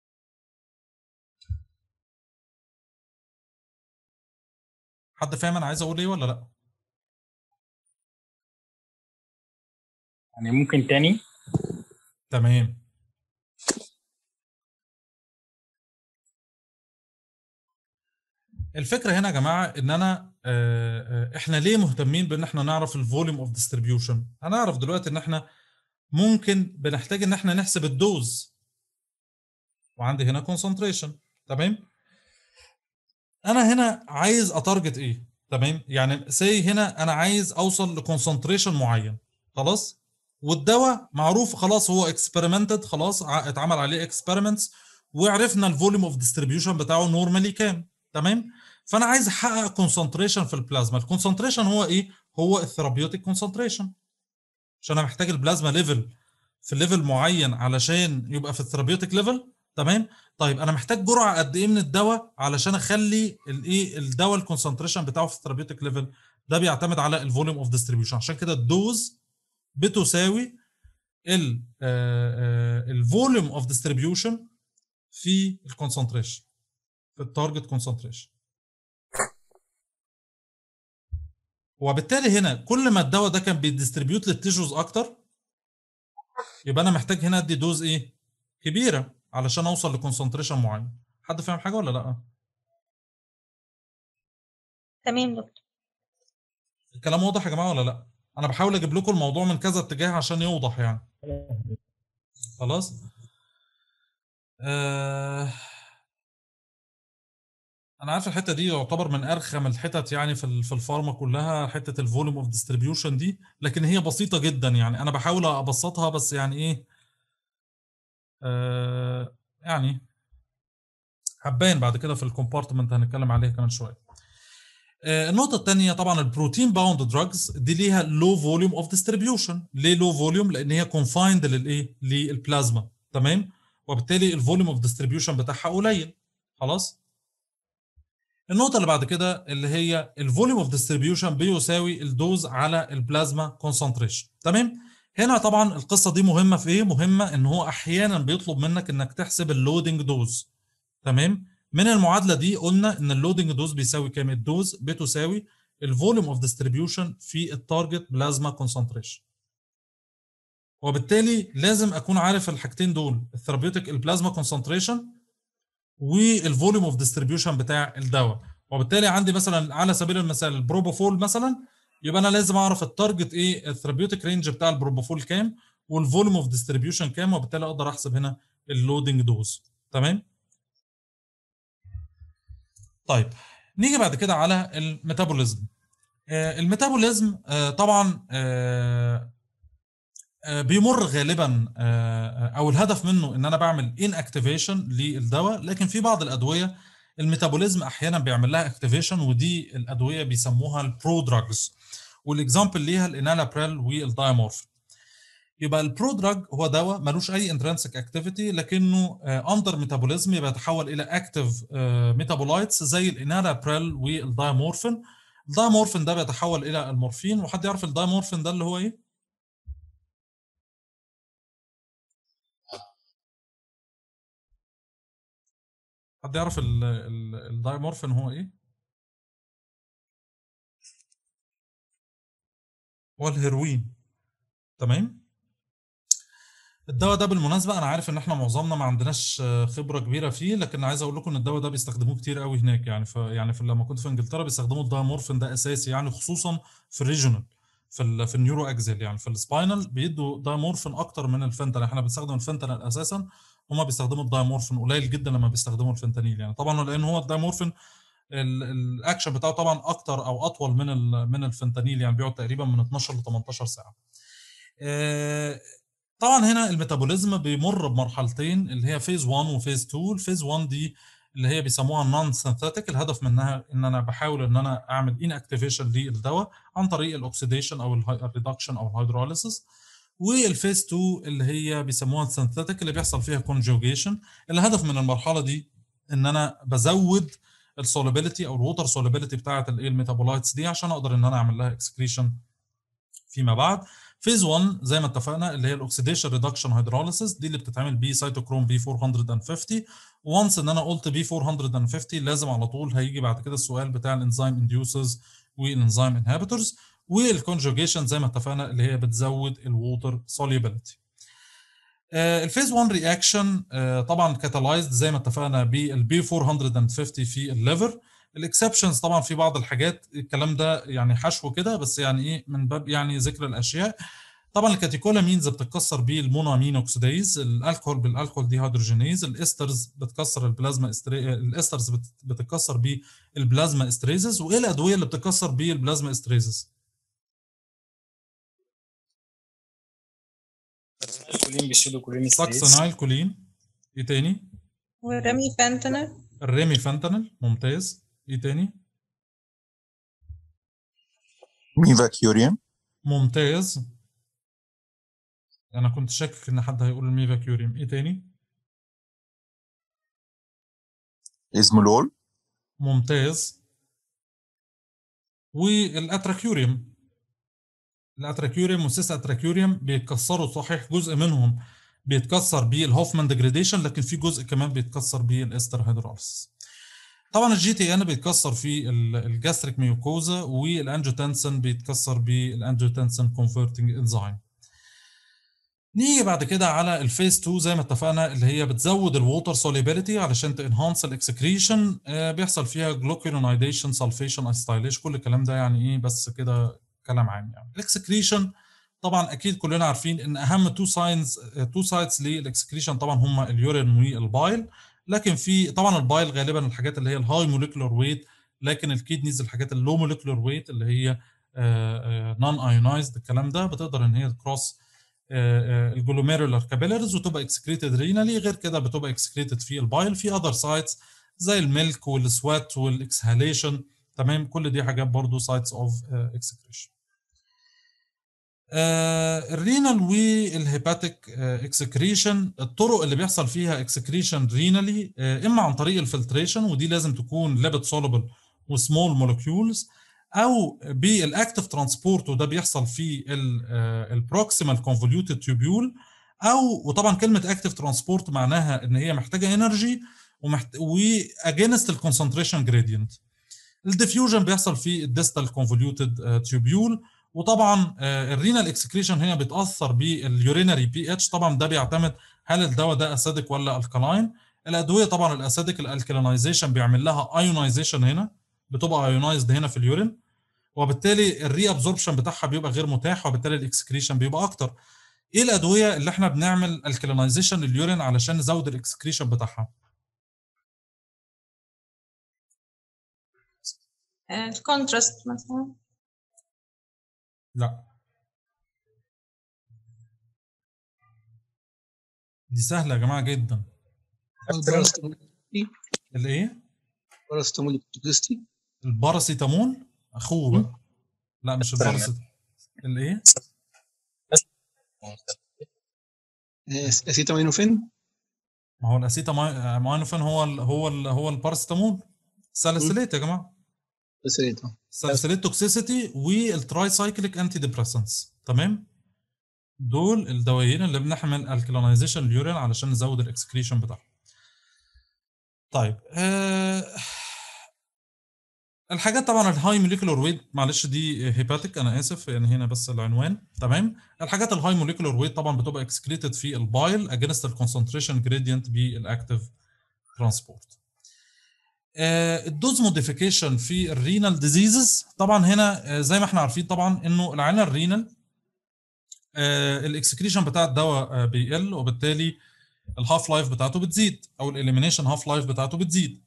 حد فاهم انا عايز اقول ايه ولا لا يعني ممكن تاني تمام الفكره هنا يا جماعه ان انا آه، آه، احنا ليه مهتمين بان احنا نعرف الفوليوم اوف ديستريبيوشن هنعرف دلوقتي ان احنا ممكن بنحتاج ان احنا نحسب الدوز وعندي هنا كونسنتريشن تمام انا هنا عايز اتارجت ايه تمام يعني سي هنا انا عايز اوصل لكونسنتريشن معين خلاص والدواء معروف خلاص هو اكسبيرمنتد خلاص ع- اتعمل عليه اكسبيرمنتس وعرفنا الفوليوم اوف ديستريبيوشن بتاعه نورمالي كام تمام فانا عايز احقق كونسنتريشن في البلازما الكونسنتريشن هو ايه هو الثيرابيوتيك كونسنتريشن عشان انا محتاج البلازما ليفل في ليفل معين علشان يبقى في الثيرابيوتيك ليفل تمام طيب انا محتاج جرعه قد ايه من الدواء علشان اخلي الايه الدواء الكونسنتريشن بتاعه في الثيرابيوتيك ليفل ده بيعتمد على الفوليوم اوف ديستريبيوشن عشان كده الدوز بتساوي ال الفوليوم اوف ديستريبيوشن في الكونسنتريشن في التارجت كونسنتريشن وبالتالي هنا كل ما الدواء ده كان بيديستريبيوت للتيشوز اكتر يبقى انا محتاج هنا ادي دوز ايه كبيره علشان اوصل لكونسنتريشن معين حد فاهم حاجه ولا لا تمام دكتور الكلام واضح يا جماعه ولا لا انا بحاول اجيب لكم الموضوع من كذا اتجاه عشان يوضح يعني خلاص آه انا عارف الحته دي يعتبر من ارخم الحتت يعني في ال- في الفارما كلها حته الفوليوم اوف ديستريبيوشن دي لكن هي بسيطه جدا يعني انا بحاول ابسطها بس يعني ايه آه يعني هتبان بعد كده في الكومبارتمنت هنتكلم عليها كمان شويه آه، النقطة الثانية طبعا البروتين باوند دراجز دي ليها لو فوليوم اوف ديستريبيوشن، ليه لو فوليوم؟ لأن هي كونفايند للإيه؟ للبلازما، تمام؟ وبالتالي الفوليوم اوف ديستريبيوشن بتاعها قليل، خلاص؟ النقطة اللي بعد كده اللي هي الفوليوم اوف ديستريبيوشن بيساوي الدوز على البلازما كونسنتريشن، تمام؟ هنا طبعا القصة دي مهمة في إيه؟ مهمة إن هو أحيانا بيطلب منك إنك تحسب اللودنج دوز، تمام؟ من المعادله دي قلنا ان اللودنج دوز بيساوي كام الدوز بتساوي الفوليوم اوف ديستريبيوشن في التارجت بلازما كونسنتريشن وبالتالي لازم اكون عارف الحاجتين دول الثيرابيوتيك البلازما كونسنتريشن والفوليوم اوف ديستريبيوشن بتاع الدواء وبالتالي عندي مثلا على سبيل المثال البروبوفول مثلا يبقى انا لازم اعرف التارجت ايه الثيرابيوتيك رينج بتاع البروبوفول كام والفوليوم اوف ديستريبيوشن كام وبالتالي اقدر احسب هنا اللودنج دوز تمام طيب نيجي بعد كده على الميتابوليزم آه، الميتابوليزم آه، طبعا آه، آه، بيمر غالبا آه، او الهدف منه ان انا بعمل ان اكتيفيشن للدواء لكن في بعض الادويه الميتابوليزم احيانا بيعمل لها اكتيفيشن ودي الادويه بيسموها البرو دراجز والاكزامبل ليها الانالابريل والدايمورفين يبقى البرو دراج هو دواء ملوش اي انترنسك اكتيفيتي لكنه اندر ميتابوليزم يبقى يتحول الى اكتيف ميتابولايتس زي الانالابريل والدايمورفين الدايمورفين ده بيتحول الى المورفين وحد يعرف الدايمورفين ده اللي هو ايه؟ حد يعرف ال- ال- الدايمورفين هو ايه؟ هو الهيروين تمام؟ الدواء ده بالمناسبة أنا عارف إن إحنا معظمنا ما عندناش آه، خبرة كبيرة فيه لكن عايز أقول لكم إن الدواء ده بيستخدموه كتير قوي هناك يعني ف يعني في لما كنت في إنجلترا بيستخدموا الدايمورفين ده أساسي يعني خصوصا في الريجونال في ال في النيورو أكزيل يعني في السباينال بيدوا دايمورفين أكتر من الفنتانيل إحنا بنستخدم الفنتانيل أساسا هما بيستخدموا الدايمورفين قليل جدا لما بيستخدموا الفنتانيل يعني طبعا لأن هو الدايمورفين ال- الاكشن بتاعه طبعا اكتر او اطول من ال- من الفنتانيل يعني بيقعد تقريبا من 12 ل 18 ساعه. آه، طبعا هنا الميتابوليزم بيمر بمرحلتين اللي هي فيز 1 وفيز 2 الفيز 1 دي اللي هي بيسموها نون سينثيتك الهدف منها ان انا بحاول ان انا اعمل ان اكتيفيشن للدواء عن طريق الاكسيديشن او الريدكشن او الهيدروليسيس والفيز 2 اللي هي بيسموها السينثيتك اللي بيحصل فيها كونجوجيشن الهدف من المرحله دي ان انا بزود السوليبيليتي او الووتر سوليبيليتي بتاعه الايه الميتابولايتس دي عشان اقدر ان انا اعمل لها اكسكريشن فيما بعد فيز 1 زي ما اتفقنا اللي هي الاكسيديشن ريدكشن هيدروليسيس دي اللي بتتعمل بيه سيتوكروم بي 450 وانس ان انا قلت بي 450 لازم على طول هيجي بعد كده السؤال بتاع الانزيم انديوسرز والانزيم انهبيتورز والكونجوجيشن زي ما اتفقنا اللي هي بتزود الووتر سوليبيليتي الفيز 1 رياكشن طبعا كاتالايزد زي ما اتفقنا بالبي 450 في الليفر الاكسبشنز طبعا في بعض الحاجات الكلام ده يعني حشو كده بس يعني ايه من باب يعني ذكر الاشياء طبعا الكاتيكولامينز بتتكسر بالمونوامين اوكسيديز الالكول بالالكول دي هيدروجينيز الاسترز بتكسر البلازما استري... الاسترز بت... بتتكسر بالبلازما استريزز وايه الادويه اللي بتتكسر بالبلازما استريزز كولين بالسودو كولين ساكسينايل كولين ايه تاني ورمي فانتنل الريمي فانتانيل ممتاز ايه تاني ميفاكيوريوم ممتاز انا كنت شاكك ان حد هيقول الميفاكيوريوم ايه تاني ازمولول ممتاز والاتراكيوريوم الاتراكيوريوم والسيس اتراكيوريوم بيتكسروا صحيح جزء منهم بيتكسر بالهوفمان ديجريديشن لكن في جزء كمان بيتكسر بالاستر هيدروليسيس طبعا الجي تي ان بيتكسر في ال- الجاستريك ميوكوزا والانجيوتنسن بيتكسر بالانجيوتنسن كونفرتنج انزيم نيجي بعد كده على الفيز 2 زي ما اتفقنا اللي هي بتزود الووتر سوليبيليتي علشان تنهانس الاكسكريشن بيحصل فيها جلوكيرونايديشن سلفيشن اسيتايليشن كل الكلام ده يعني ايه بس كده كلام عام يعني الاكسكريشن طبعا اكيد كلنا عارفين ان اهم تو ساينز تو سايتس للاكسكريشن طبعا هم اليورين والبايل لكن في طبعا البايل غالبا الحاجات اللي هي الهاي موليكولار ويت لكن الكيدنيز الحاجات اللو موليكولار ويت اللي هي نون ايونايزد الكلام ده بتقدر ان هي تكروس الجلوميرولار كابيلاريز وتبقى اكسكريتد رينالي غير كده بتبقى اكسكريتد في البايل في اذر سايتس زي الميلك والسوات والاكسهاليشن تمام كل دي حاجات برضو سايتس اوف اكسكريشن الرينال والهيباتيك اكسكريشن الطرق اللي بيحصل فيها اكسكريشن رينالي اما عن طريق الفلتريشن ودي لازم تكون ليبت سولوبل وسمول مولكيولز او بالاكتف ترانسبورت وده بيحصل في البروكسيمال كونفوليوتد تيوبيول او وطبعا كلمه اكتف ترانسبورت معناها ان هي محتاجه انرجي ومحت... واجينست الكونسنتريشن جريدينت الديفيوجن بيحصل في الديستال كونفوليوتد تيوبيول وطبعا الرينال اكسكريشن هنا بيتاثر باليورينري بي اتش طبعا ده بيعتمد هل الدواء ده اسيدك ولا الكلاين الادويه طبعا الاسيدك الالكالينايزيشن بيعمل لها ايونايزيشن هنا بتبقى ايونايزد هنا في اليورين وبالتالي الري ابزوربشن بتاعها بيبقى غير متاح وبالتالي الاكسكريشن بيبقى اكتر ايه الادويه اللي احنا بنعمل الكالينايزيشن لليورين علشان نزود الاكسكريشن بتاعها الكونتراست مثلا لا دي سهله يا جماعه جدا الايه باراستامول توكسيستي الباراسيتامول اخوه بقى لا مش الباراسيتامول الايه اسيتامينوفين ما هو الاسيتامينوفين هو ال هو ال هو الباراسيتامول ساليسيليت يا جماعه ساليسيليت ساليسيليت توكسيسيتي والتراي سايكليك انتي ديبريسنتس تمام دول الدوايين اللي بنعمل الكلونايزيشن اليورين علشان نزود الاكسكريشن بتاعهم طيب آه الحاجات طبعا الهاي موليكولار ويت معلش دي هيباتيك انا اسف يعني هنا بس العنوان تمام الحاجات الهاي موليكولار ويت طبعا بتبقى اكسكريتد في البايل اجينست الكونسنتريشن جريدينت بالاكتيف ترانسبورت الدوز موديفيكيشن في الرينال ديزيزز طبعا هنا زي ما احنا عارفين طبعا انه العينه الرينال الاكسكريشن بتاع الدواء بيقل وبالتالي الهاف لايف بتاعته بتزيد او الاليمينيشن هاف لايف بتاعته بتزيد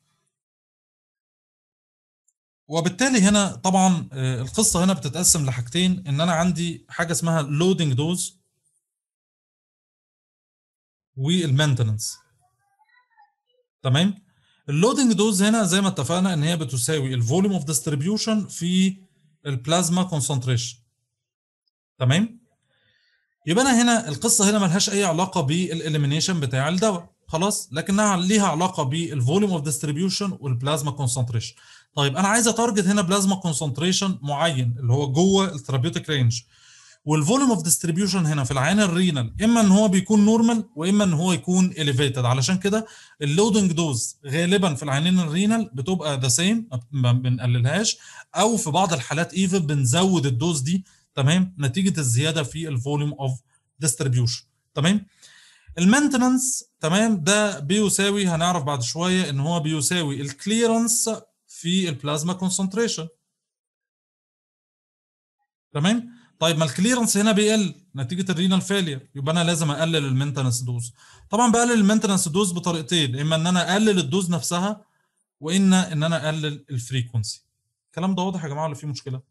وبالتالي هنا طبعا القصه هنا بتتقسم لحاجتين ان انا عندي حاجه اسمها لودنج دوز والمينتننس تمام اللودنج دوز هنا زي ما اتفقنا ان هي بتساوي الفوليوم اوف ديستريبيوشن في البلازما كونسنتريشن تمام يبقى انا هنا القصه هنا ملهاش اي علاقه بالاليمينيشن بتاع الدواء خلاص لكنها ليها علاقه بالفوليوم اوف ديستريبيوشن والبلازما كونسنتريشن طيب انا عايز اتارجت هنا بلازما كونسنتريشن معين اللي هو جوه الثيرابيوتيك رينج والفوليوم اوف ديستريبيوشن هنا في العين الرينال اما ان هو بيكون نورمال واما ان هو يكون اليفيتد علشان كده اللودنج دوز غالبا في العينين الرينال بتبقى ذا سيم ما بنقللهاش او في بعض الحالات ايفن بنزود الدوز دي تمام نتيجه الزياده في الفوليوم اوف ديستريبيوشن تمام المينتننس تمام ده بيساوي هنعرف بعد شويه ان هو بيساوي الكليرنس في البلازما كونسنتريشن تمام طيب ما الكليرنس هنا بيقل نتيجه الرينال فيلير يبقى انا لازم اقلل المينتننس دوز طبعا بقلل المينتننس دوز بطريقتين اما ان انا اقلل الدوز نفسها وان ان انا اقلل الفريكونسي الكلام ده واضح يا جماعه ولا في مشكله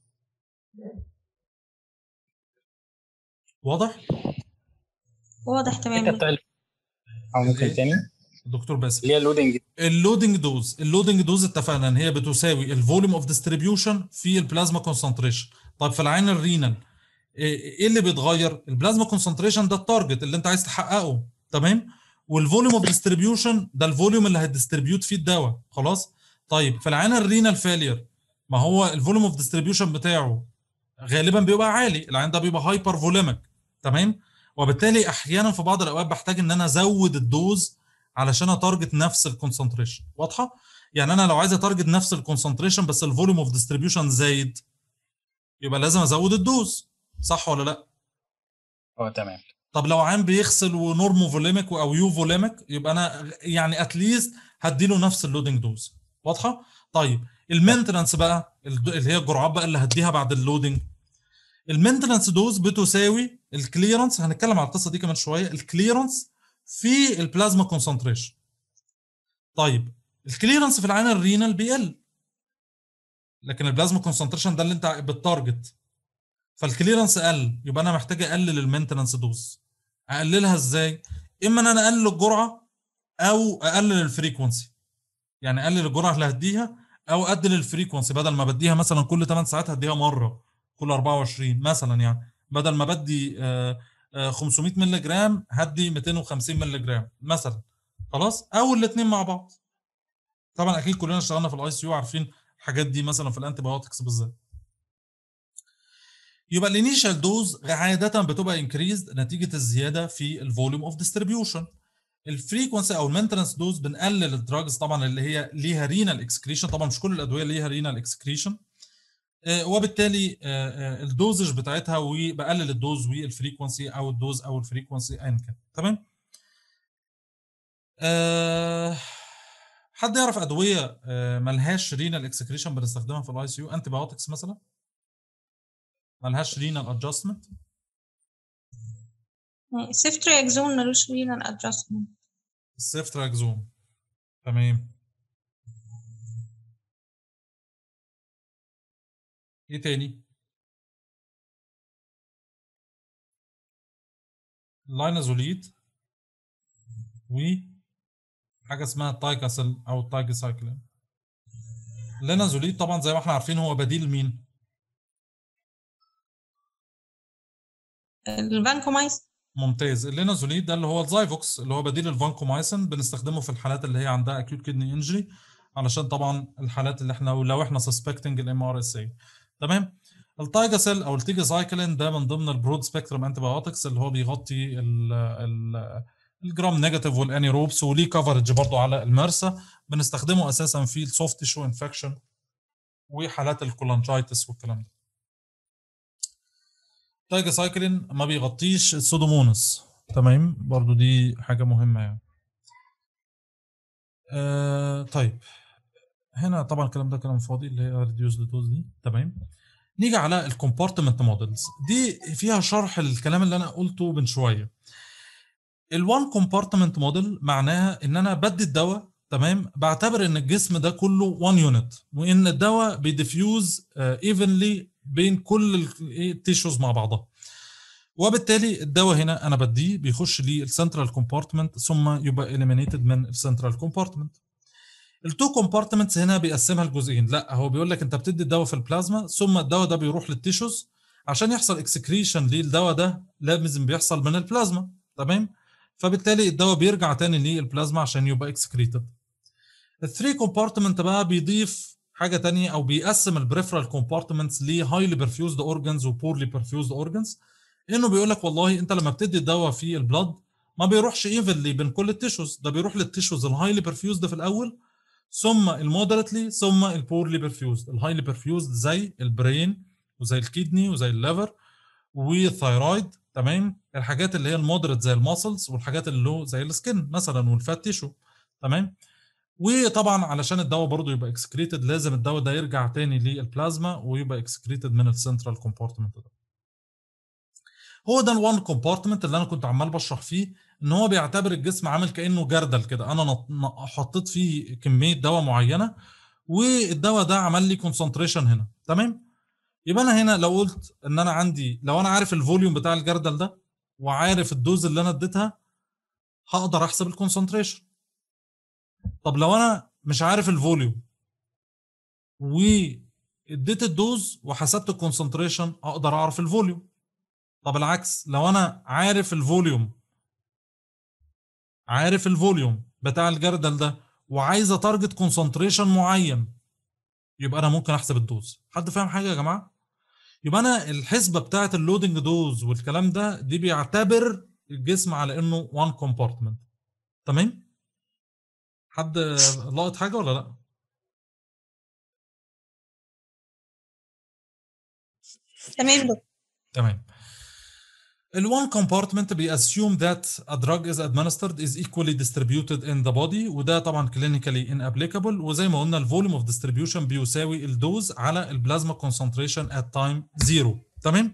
واضح واضح تماما بتاع او ممكن تاني دكتور باسم اللي هي اللودنج اللودنج دوز اللودنج دوز اتفقنا ان هي بتساوي الفوليوم اوف ديستريبيوشن في البلازما كونسنتريشن طيب في العين الرينال ايه اللي بيتغير البلازما كونسنتريشن ده التارجت اللي انت عايز تحققه تمام والفوليوم اوف ديستريبيوشن ده الفوليوم اللي هتديستريبيوت فيه الدواء خلاص طيب في العين الرينال فيلير ما هو الفوليوم اوف ديستريبيوشن بتاعه غالبا بيبقى عالي العين ده بيبقى هايبر فوليميك تمام وبالتالي احيانا في بعض الاوقات بحتاج ان انا ازود الدوز علشان اتارجت نفس الكونسنتريشن واضحه يعني انا لو عايز اتارجت نفس الكونسنتريشن بس الفوليوم اوف ديستريبيوشن زايد يبقى لازم ازود الدوز صح ولا لا اه تمام طب لو عام بيغسل ونورمو فوليميك او يو فوليميك يبقى انا يعني اتليست هديله نفس اللودنج دوز واضحه طيب المينتنانس بقى الد- اللي هي الجرعات بقى اللي هديها بعد اللودنج المينتنانس دوز بتساوي الكليرنس هنتكلم على القصه دي كمان شويه الكليرنس في البلازما كونسنتريشن طيب الكليرنس في العين الرينال بيقل لكن البلازما كونسنتريشن ده اللي انت بالتارجت فالكليرنس قل يبقى انا محتاج اقلل المينتنانس دوز اقللها ازاي اما ان انا اقلل الجرعه او اقلل الفريكونسي يعني اقلل الجرعه اللي هديها او اقلل الفريكونسي بدل ما بديها مثلا كل 8 ساعات هديها مره كل 24 مثلا يعني بدل ما بدي آه، آه، 500 مللي جرام هدي 250 مللي جرام مثلا خلاص او الاثنين مع بعض طبعا اكيد كلنا اشتغلنا في الاي سي يو عارفين الحاجات دي مثلا في الانتي بايوتكس بالذات يبقى الانيشال دوز عاده بتبقى انكريزد نتيجه الزياده في الفوليوم اوف ديستريبيوشن الفريكونسي او المينتنس دوز بنقلل الدراجز طبعا اللي هي ليها رينال اكسكريشن طبعا مش كل الادويه ليها رينال اكسكريشن وبالتالي آه، آه، الدوزج بتاعتها وبقلل الدوز والفريكونسي او الدوز او الفريكونسي ايا كان تمام آه، حد يعرف ادويه آه، ملهاش رينال اكسكريشن بنستخدمها في الاي سي يو انتي بايوتكس مثلا ملهاش رينال ادجستمنت سيفترياكزون ملوش رينال ادجستمنت السيفتراكزون تمام ايه تاني لاينازوليد و حاجه اسمها التايكاسل او التايكسايكلين لينازوليد طبعا زي ما احنا عارفين هو بديل مين الفانكومايس ممتاز اللينازوليد ده اللي هو الزايفوكس اللي هو بديل الفانكومايسين بنستخدمه في الحالات اللي هي عندها اكيوت كدني انجري علشان طبعا الحالات اللي احنا لو احنا سسبكتنج الام ار اس اي تمام التايجاسيل او التيجاسايكلين ده من ضمن البرود سبيكترم انتي بايوتكس اللي هو بيغطي ال ال الجرام نيجاتيف والانيروبس وليه كفرج برضه على المرسى بنستخدمه اساسا في السوفت تيشو انفكشن وحالات الكولانجايتس والكلام ده تايجاسايكلين ما بيغطيش السودومونس تمام برضو دي حاجة مهمة يعني آه طيب هنا طبعا الكلام ده كلام فاضي اللي هي ريديوسد دوز دي تمام نيجي على الكومبارتمنت مودلز دي فيها شرح الكلام اللي انا قلته من شويه الوان كومبارتمنت موديل معناها ان انا بدي الدواء تمام بعتبر ان الجسم ده كله 1 يونت وان الدواء بيديفيوز ايفنلي بين كل التيشوز مع بعضها وبالتالي الدواء هنا انا بديه بيخش لي السنترال كومبارتمنت ثم يبقى اليمينيتد من السنترال كومبارتمنت التو كومبارتمنتس هنا بيقسمها لجزئين لا هو بيقول لك انت بتدي الدواء في البلازما ثم الدواء ده بيروح للتيشوز عشان يحصل اكسكريشن للدواء ده لازم بيحصل من البلازما تمام فبالتالي الدواء بيرجع تاني للبلازما عشان يبقى اكسكريتد الثري كومبارتمنت بقى بيضيف حاجه تانية او بيقسم البريفرال كومبارتمنتس لهايلي برفيوزد اورجانز وبورلي برفيوزد اورجانز انه بيقول لك والله انت لما بتدي الدواء في البلاد ما بيروحش ايفنلي بين كل التيشوز ده بيروح للتيشوز الهايلي برفيوزد في الاول ثم المودريتلي ثم البورلي برفيوزد الهايلي برفيوزد زي البرين وزي الكيدني وزي الليفر والثايرويد تمام الحاجات اللي هي المودريت زي الماسلز والحاجات اللي له زي السكن مثلا والفات تيشو تمام وطبعا علشان الدواء برضه يبقى اكسكريتد لازم الدواء ده يرجع تاني للبلازما ويبقى اكسكريتد من السنترال كومبارتمنت ده هو ده الوان كومبارتمنت اللي انا كنت عمال بشرح فيه ان هو بيعتبر الجسم عامل كانه جردل كده انا نط- ن- حطيت فيه كميه دواء معينه والدواء ده عمل لي كونسنتريشن هنا تمام يبقى انا هنا لو قلت ان انا عندي لو انا عارف الفوليوم بتاع الجردل ده وعارف الدوز اللي انا اديتها هقدر احسب الكونسنتريشن طب لو انا مش عارف الفوليوم واديت الدوز وحسبت الكونسنتريشن اقدر اعرف الفوليوم طب العكس لو انا عارف الفوليوم عارف الفوليوم بتاع الجردل ده وعايز اتارجت كونسنتريشن معين يبقى انا ممكن احسب الدوز حد فاهم حاجه يا جماعه يبقى انا الحسبه بتاعه اللودنج دوز والكلام ده دي بيعتبر الجسم على انه وان كومبارتمنت تمام حد لقط حاجه ولا لا تمام دكتور تمام ال one compartment بي assume that a drug is administered is equally distributed in the body وده طبعا clinically inapplicable وزي ما قلنا ال volume of distribution بيساوي الدوز على البلازما concentration at time zero تمام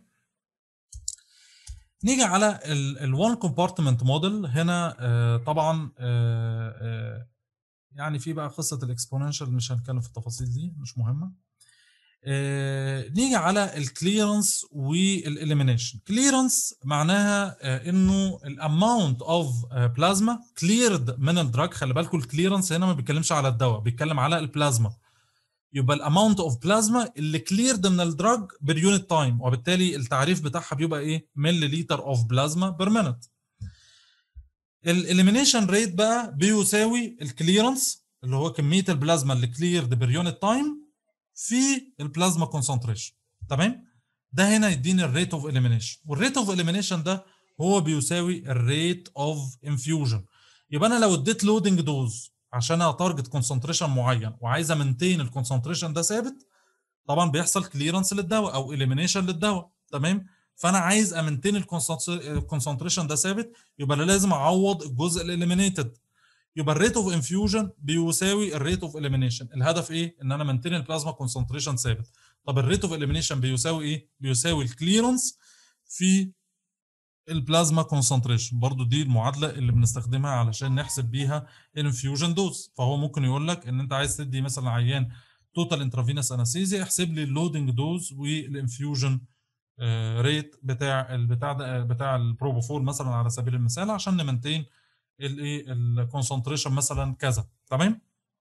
نيجي على ال one compartment model هنا آه، طبعا آه، آه، يعني في بقى قصة الاكسبوننشال مش هنتكلم في التفاصيل دي مش مهمة آه، نيجي على الكليرنس والاليمينيشن كليرنس معناها آه، انه الاماونت اوف بلازما كليرد من الدراج خلي بالكم الكليرنس هنا ما بيتكلمش على الدواء بيتكلم على البلازما يبقى الاماونت اوف بلازما اللي كليرد من الدراج باليونت تايم وبالتالي التعريف بتاعها بيبقى ايه ملي لتر اوف بلازما بير مينت الاليمينيشن ريت بقى بيساوي الكليرنس اللي هو كميه البلازما اللي كليرد بير يونت تايم في البلازما كونسنتريشن تمام ده هنا يديني الريت اوف اليمينيشن والريت اوف اليمينيشن ده هو بيساوي الريت اوف انفيوجن يبقى انا لو اديت لودنج دوز عشان اتارجت كونسنتريشن معين وعايز امنتين الكونسنتريشن ده ثابت طبعا بيحصل كليرنس للدواء او اليمينيشن للدواء تمام فانا عايز امنتين الكونسنتريشن ده ثابت يبقى انا لازم اعوض الجزء الاليمينيتد يبقى الريت اوف انفيوجن بيساوي الريت اوف اليمينيشن الهدف ايه ان انا منتين البلازما كونسنتريشن ثابت طب الريت اوف اليمينيشن بيساوي ايه بيساوي الكليرنس في البلازما كونسنتريشن برضو دي المعادله اللي بنستخدمها علشان نحسب بيها الانفيوجن دوز فهو ممكن يقول لك ان انت عايز تدي مثلا عيان توتال انترافينوس انستيزيا احسب لي اللودنج دوز والانفيوجن ريت بتاع البتاع ده بتاع البروبوفول مثلا على سبيل المثال عشان نمنتين الايه الكونسنتريشن مثلا كذا تمام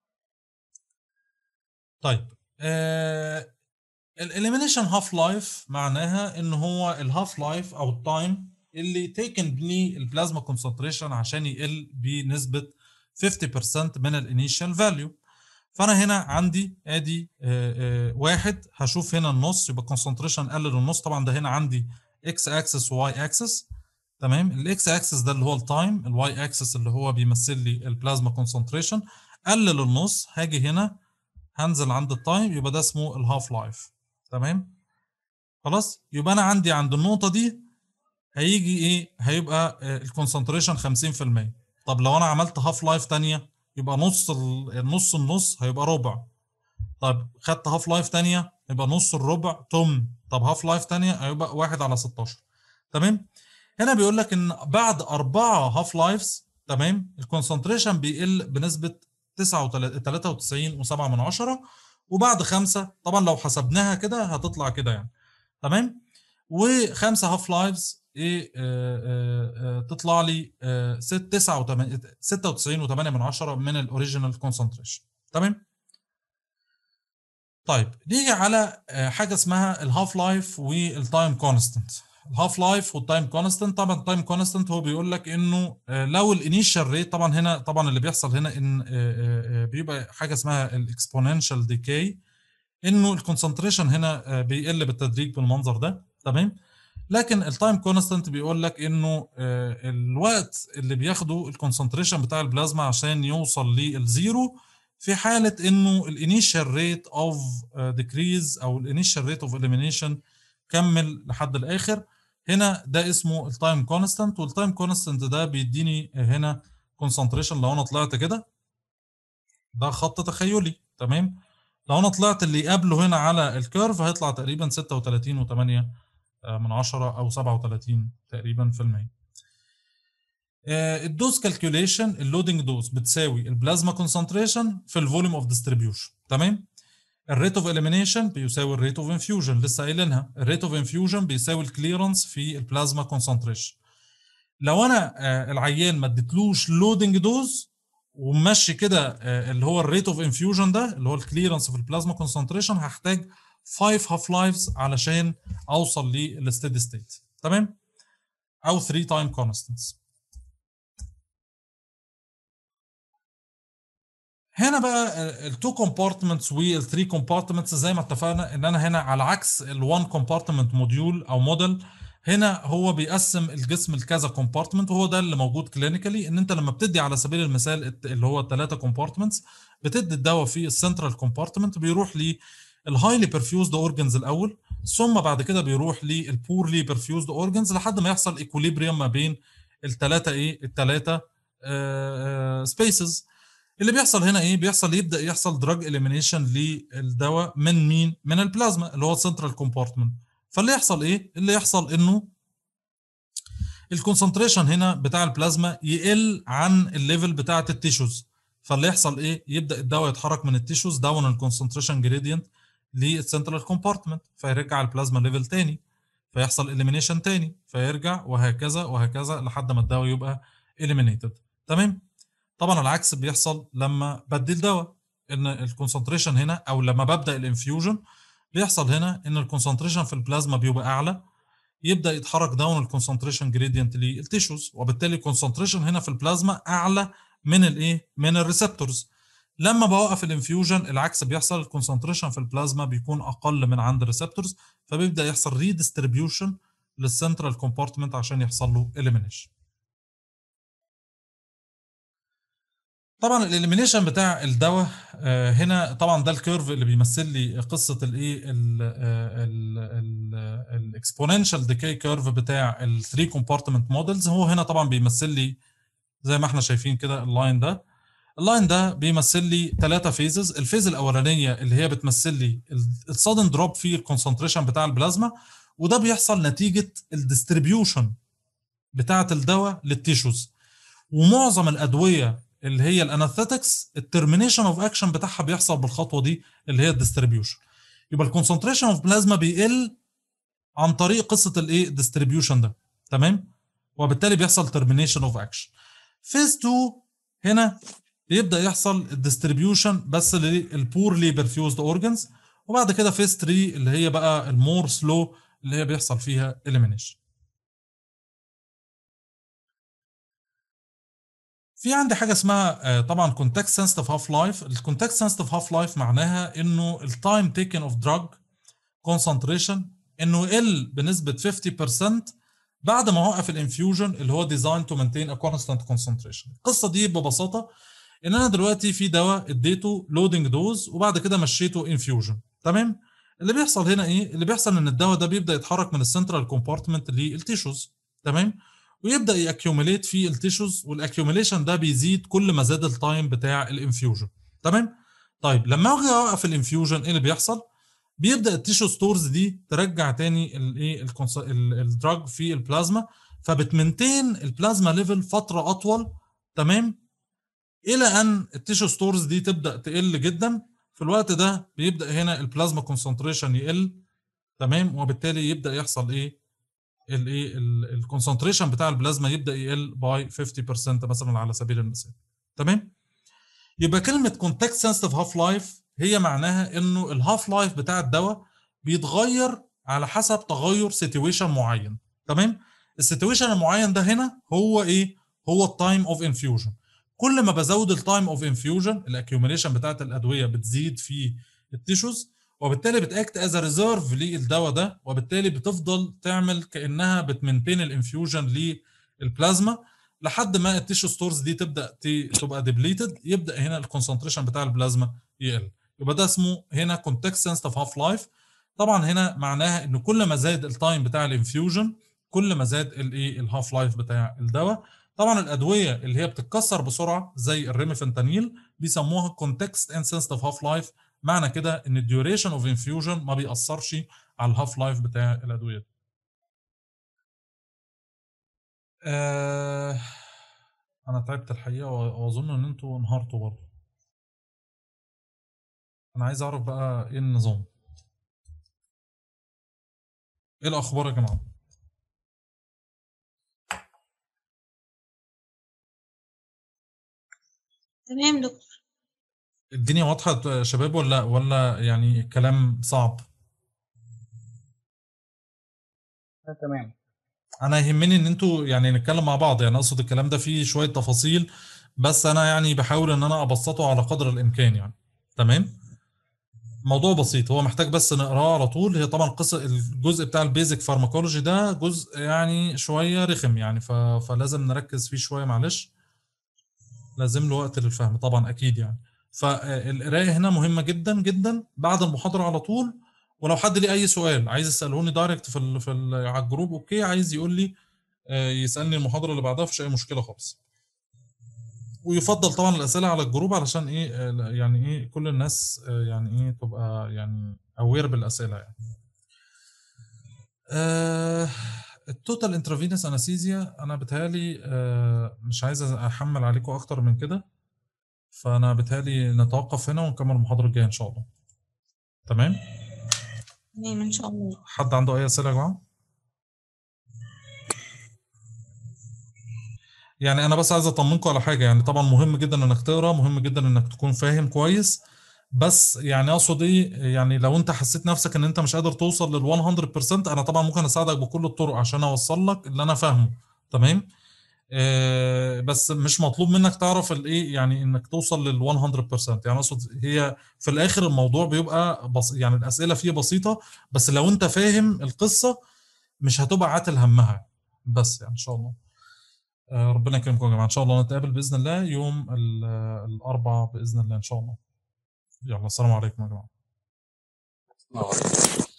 طيب آه الاليمينيشن هاف لايف معناها ان هو الهاف لايف او التايم اللي تيكن بيه البلازما كونسنتريشن عشان يقل بنسبه 50% من الانيشال فاليو فانا هنا عندي ادي آه آه واحد هشوف هنا النص يبقى كونسنتريشن قلل النص طبعا ده هنا عندي اكس اكسس وواي اكسس تمام الاكس اكسس ده اللي هو التايم الواي اكسس اللي هو بيمثل لي البلازما كونسنتريشن قلل النص هاجي هنا هنزل عند التايم يبقى ده اسمه الهاف لايف تمام خلاص يبقى انا عندي عند النقطه دي هيجي ايه هيبقى الكونسنتريشن 50% طب لو انا عملت هاف لايف ثانيه يبقى نص النص النص هيبقى ربع طب خدت هاف لايف ثانيه يبقى نص الربع تم طب هاف لايف ثانيه هيبقى 1 على 16 تمام هنا بيقول لك ان بعد أربعة هاف لايفز تمام الكونسنتريشن بيقل بنسبة 93 و7 من عشرة وبعد خمسة طبعا لو حسبناها كده هتطلع كده يعني تمام وخمسة هاف لايفز ايه آه آه آه تطلع لي 96 و8 من عشرة من الاوريجينال كونسنتريشن تمام طيب نيجي على حاجه اسمها الهاف لايف والتايم كونستنت الهاف لايف والتايم كونستنت طبعا التايم كونستنت هو بيقول لك انه لو الانيشال ريت طبعا هنا طبعا اللي بيحصل هنا ان بيبقى حاجه اسمها الاكسبوننشال ديكاي انه الكونسنتريشن هنا بيقل بالتدريج بالمنظر ده تمام لكن التايم كونستنت بيقول لك انه الوقت اللي بياخده الكونسنتريشن بتاع البلازما عشان يوصل للزيرو في حاله انه الانيشال ريت اوف ديكريز او الانيشال ريت اوف اليمينيشن كمل لحد الاخر هنا ده اسمه التايم كونستانت والتايم كونستانت ده بيديني هنا كونسنتريشن لو انا طلعت كده ده خط تخيلي تمام لو انا طلعت اللي قبله هنا على الكيرف هيطلع تقريبا 36 و8 من 10 او 37 تقريبا في المية الدوز كالكوليشن اللودنج دوز بتساوي البلازما كونسنتريشن في الفوليوم اوف ديستريبيوشن تمام الريت اوف اليمينيشن بيساوي الريت اوف انفيوجن لسه قايلينها الريت اوف انفيوجن بيساوي الكليرنس في البلازما كونسنتريشن لو انا العيان ما اديتلوش لودنج دوز ومشي كده اللي هو الريت اوف انفيوجن ده اللي هو الكليرنس في البلازما كونسنتريشن هحتاج 5 هاف لايفز علشان اوصل للستيدي ستيت تمام او 3 تايم كونستنتس هنا بقى التو كومبارتمنتس والثري كومبارتمنتس زي ما اتفقنا ان انا هنا على عكس الوان كومبارتمنت موديول او موديل هنا هو بيقسم الجسم لكذا كومبارتمنت وهو ده اللي موجود كلينيكالي ان انت لما بتدي على سبيل المثال اللي هو الثلاثه كومبارتمنتس بتدي الدواء في السنترال كومبارتمنت بيروح للهايلي برفيوزد اورجنز الاول ثم بعد كده بيروح للبورلي برفيوزد اورجنز لحد ما يحصل ايكوليبريم ما بين الثلاثه ايه الثلاثه سبيسز اللي بيحصل هنا ايه بيحصل يبدا يحصل دراج اليمينيشن للدواء من مين من البلازما اللي هو السنترال كومبارتمنت فاللي يحصل ايه اللي يحصل انه الكونسنتريشن هنا بتاع البلازما يقل عن الليفل بتاعه التيشوز فاللي يحصل ايه يبدا الدواء يتحرك من التيشوز داون الكونسنتريشن جريدينت للسنترال كومبارتمنت فيرجع البلازما ليفل تاني فيحصل اليمينيشن تاني فيرجع وهكذا وهكذا لحد ما الدواء يبقى اليمينيتد تمام طبعا العكس بيحصل لما بدي الدواء ان الكونسنتريشن هنا او لما ببدا الانفيوجن بيحصل هنا ان الكونسنتريشن في البلازما بيبقى اعلى يبدا يتحرك داون الكونسنتريشن جريدينت للتيشوز وبالتالي الكونسنتريشن هنا في البلازما اعلى من الايه من الريسبتورز لما بوقف الانفيوجن العكس بيحصل الكونسنتريشن في البلازما بيكون اقل من عند الريسبتورز فبيبدا يحصل ريديستريبيوشن للسنترال كومبارتمنت عشان يحصل له اليمينيشن طبعا الاليمينيشن بتاع الدواء آه، هنا طبعا ده الكيرف اللي بيمثل لي قصه الايه الاكسبوننشال ديكاي كيرف بتاع الثري كومبارتمنت مودلز هو هنا طبعا بيمثل لي زي ما احنا شايفين كده اللاين ده اللاين ده بيمثل لي ثلاثه فيزز الفيز الاولانيه اللي هي بتمثل لي السادن دروب في الكونسنتريشن بتاع البلازما وده بيحصل نتيجه الديستريبيوشن بتاعه الدواء للتيشوز ومعظم الادويه اللي هي الاناثيتكس الترمينيشن اوف اكشن بتاعها بيحصل بالخطوه دي اللي هي الديستريبيوشن يبقى الكونسنتريشن اوف بلازما بيقل عن طريق قصه الايه الديستريبيوشن ده تمام وبالتالي بيحصل ترمينيشن اوف اكشن فيز 2 هنا بيبدا يحصل الديستريبيوشن بس للبورلي برفيوزد اورجنز وبعد كده فيز 3 اللي هي بقى المور سلو اللي هي بيحصل فيها اليمينيشن في عندي حاجه اسمها آه، طبعا كونتكست سنسيتيف هاف لايف الكونتكست سنسيتيف هاف لايف معناها انه التايم تيكن اوف دراج كونسنتريشن انه يقل بنسبه 50% بعد ما اوقف الانفيوجن اللي هو ديزاين تو مينتين ا كونستانت كونسنتريشن القصه دي ببساطه ان انا دلوقتي في دواء اديته لودنج دوز وبعد كده مشيته انفيوجن تمام اللي بيحصل هنا ايه اللي بيحصل ان الدواء ده بيبدا يتحرك من السنترال كومبارتمنت للتيشوز تمام ويبدا ياكيوميليت في التيشوز والاكيوميليشن ده بيزيد كل ما زاد التايم بتاع الانفيوجن تمام طيب لما اجي اوقف الانفيوجن ايه اللي بيحصل بيبدا التيشو ستورز دي ترجع تاني الايه الدراج في البلازما فبتمنتين البلازما ليفل فتره اطول تمام الى ان التيشو ستورز دي تبدا تقل جدا في الوقت ده بيبدا هنا البلازما كونسنتريشن يقل تمام وبالتالي يبدا يحصل ايه الايه الكونسنتريشن بتاع البلازما يبدا يقل باي 50% مثلا على سبيل المثال تمام يبقى كلمه كونتاكت سنسيتيف هاف لايف هي معناها انه الهاف لايف بتاع الدواء بيتغير على حسب تغير سيتويشن معين تمام السيتويشن المعين ده هنا هو ايه هو التايم اوف انفيوجن كل ما بزود التايم اوف انفيوجن الاكيوميليشن بتاعت الادويه بتزيد في التيشوز وبالتالي بتاكت از ريزيرف للدواء ده وبالتالي بتفضل تعمل كانها بتمنتين الانفيوجن للبلازما لحد ما التيشو ستورز دي تبدا تبقى ديبليتد يبدا هنا الكونسنتريشن بتاع البلازما يقل يبقى ده اسمه هنا كونتكست سنسيتيف هاف لايف طبعا هنا معناها ان كل ما زاد التايم بتاع الانفيوجن كل ما زاد الايه الهاف لايف بتاع الدواء طبعا الادويه اللي هي بتتكسر بسرعه زي الريميفنتانيل بيسموها كونتكست ان سنسيتيف هاف لايف معنى كده ان الديوريشن اوف انفيوجن ما بيأثرش على الهاف لايف بتاع الادويه دي. آه انا تعبت الحقيقه واظن ان انتوا انهارتوا برضه انا عايز اعرف بقى ايه النظام ايه الاخبار يا جماعه تمام دكتور الدنيا واضحه يا شباب ولا ولا يعني كلام صعب تمام انا يهمني ان انتوا يعني نتكلم مع بعض يعني اقصد الكلام ده فيه شويه تفاصيل بس انا يعني بحاول ان انا ابسطه على قدر الامكان يعني تمام موضوع بسيط هو محتاج بس نقراه على طول هي طبعا قصه الجزء بتاع البيزك فارماكولوجي ده جزء يعني شويه رخم يعني ف... فلازم نركز فيه شويه معلش لازم له وقت للفهم طبعا اكيد يعني فالقرايه هنا مهمه جدا جدا بعد المحاضره على طول ولو حد ليه اي سؤال عايز يسالوني دايركت في ال في ال على الجروب اوكي عايز يقول لي آه، يسالني المحاضره اللي بعدها مفيش اي مشكله خالص ويفضل طبعا الاسئله على الجروب علشان ايه آه، لا- يعني ايه كل الناس آه، يعني ايه تبقى يعني اوير بالاسئله يعني آه التوتال انترافينوس انستيزيا انا بتهيالي آه مش عايز احمل عليكم اكتر من كده فانا بتهيالي نتوقف هنا ونكمل المحاضره الجايه ان شاء الله تمام تمام ان شاء الله حد عنده اي اسئله يا جماعه يعني انا بس عايز اطمنكم على حاجه يعني طبعا مهم جدا انك تقرا مهم جدا انك تكون فاهم كويس بس يعني اقصد ايه يعني لو انت حسيت نفسك ان انت مش قادر توصل لل 100% انا طبعا ممكن اساعدك بكل الطرق عشان اوصل لك اللي انا فاهمه تمام آه بس مش مطلوب منك تعرف الايه يعني انك توصل لل 100% يعني اقصد هي في الاخر الموضوع بيبقى بس يعني الاسئله فيه بسيطه بس لو انت فاهم القصه مش هتبقى عاتل همها بس يعني ان شاء الله آه، ربنا يكرمكم يا جماعه ان شاء الله نتقابل باذن الله يوم ال- الاربعاء باذن الله ان شاء الله يلا السلام عليكم يا جماعه السلام عليكم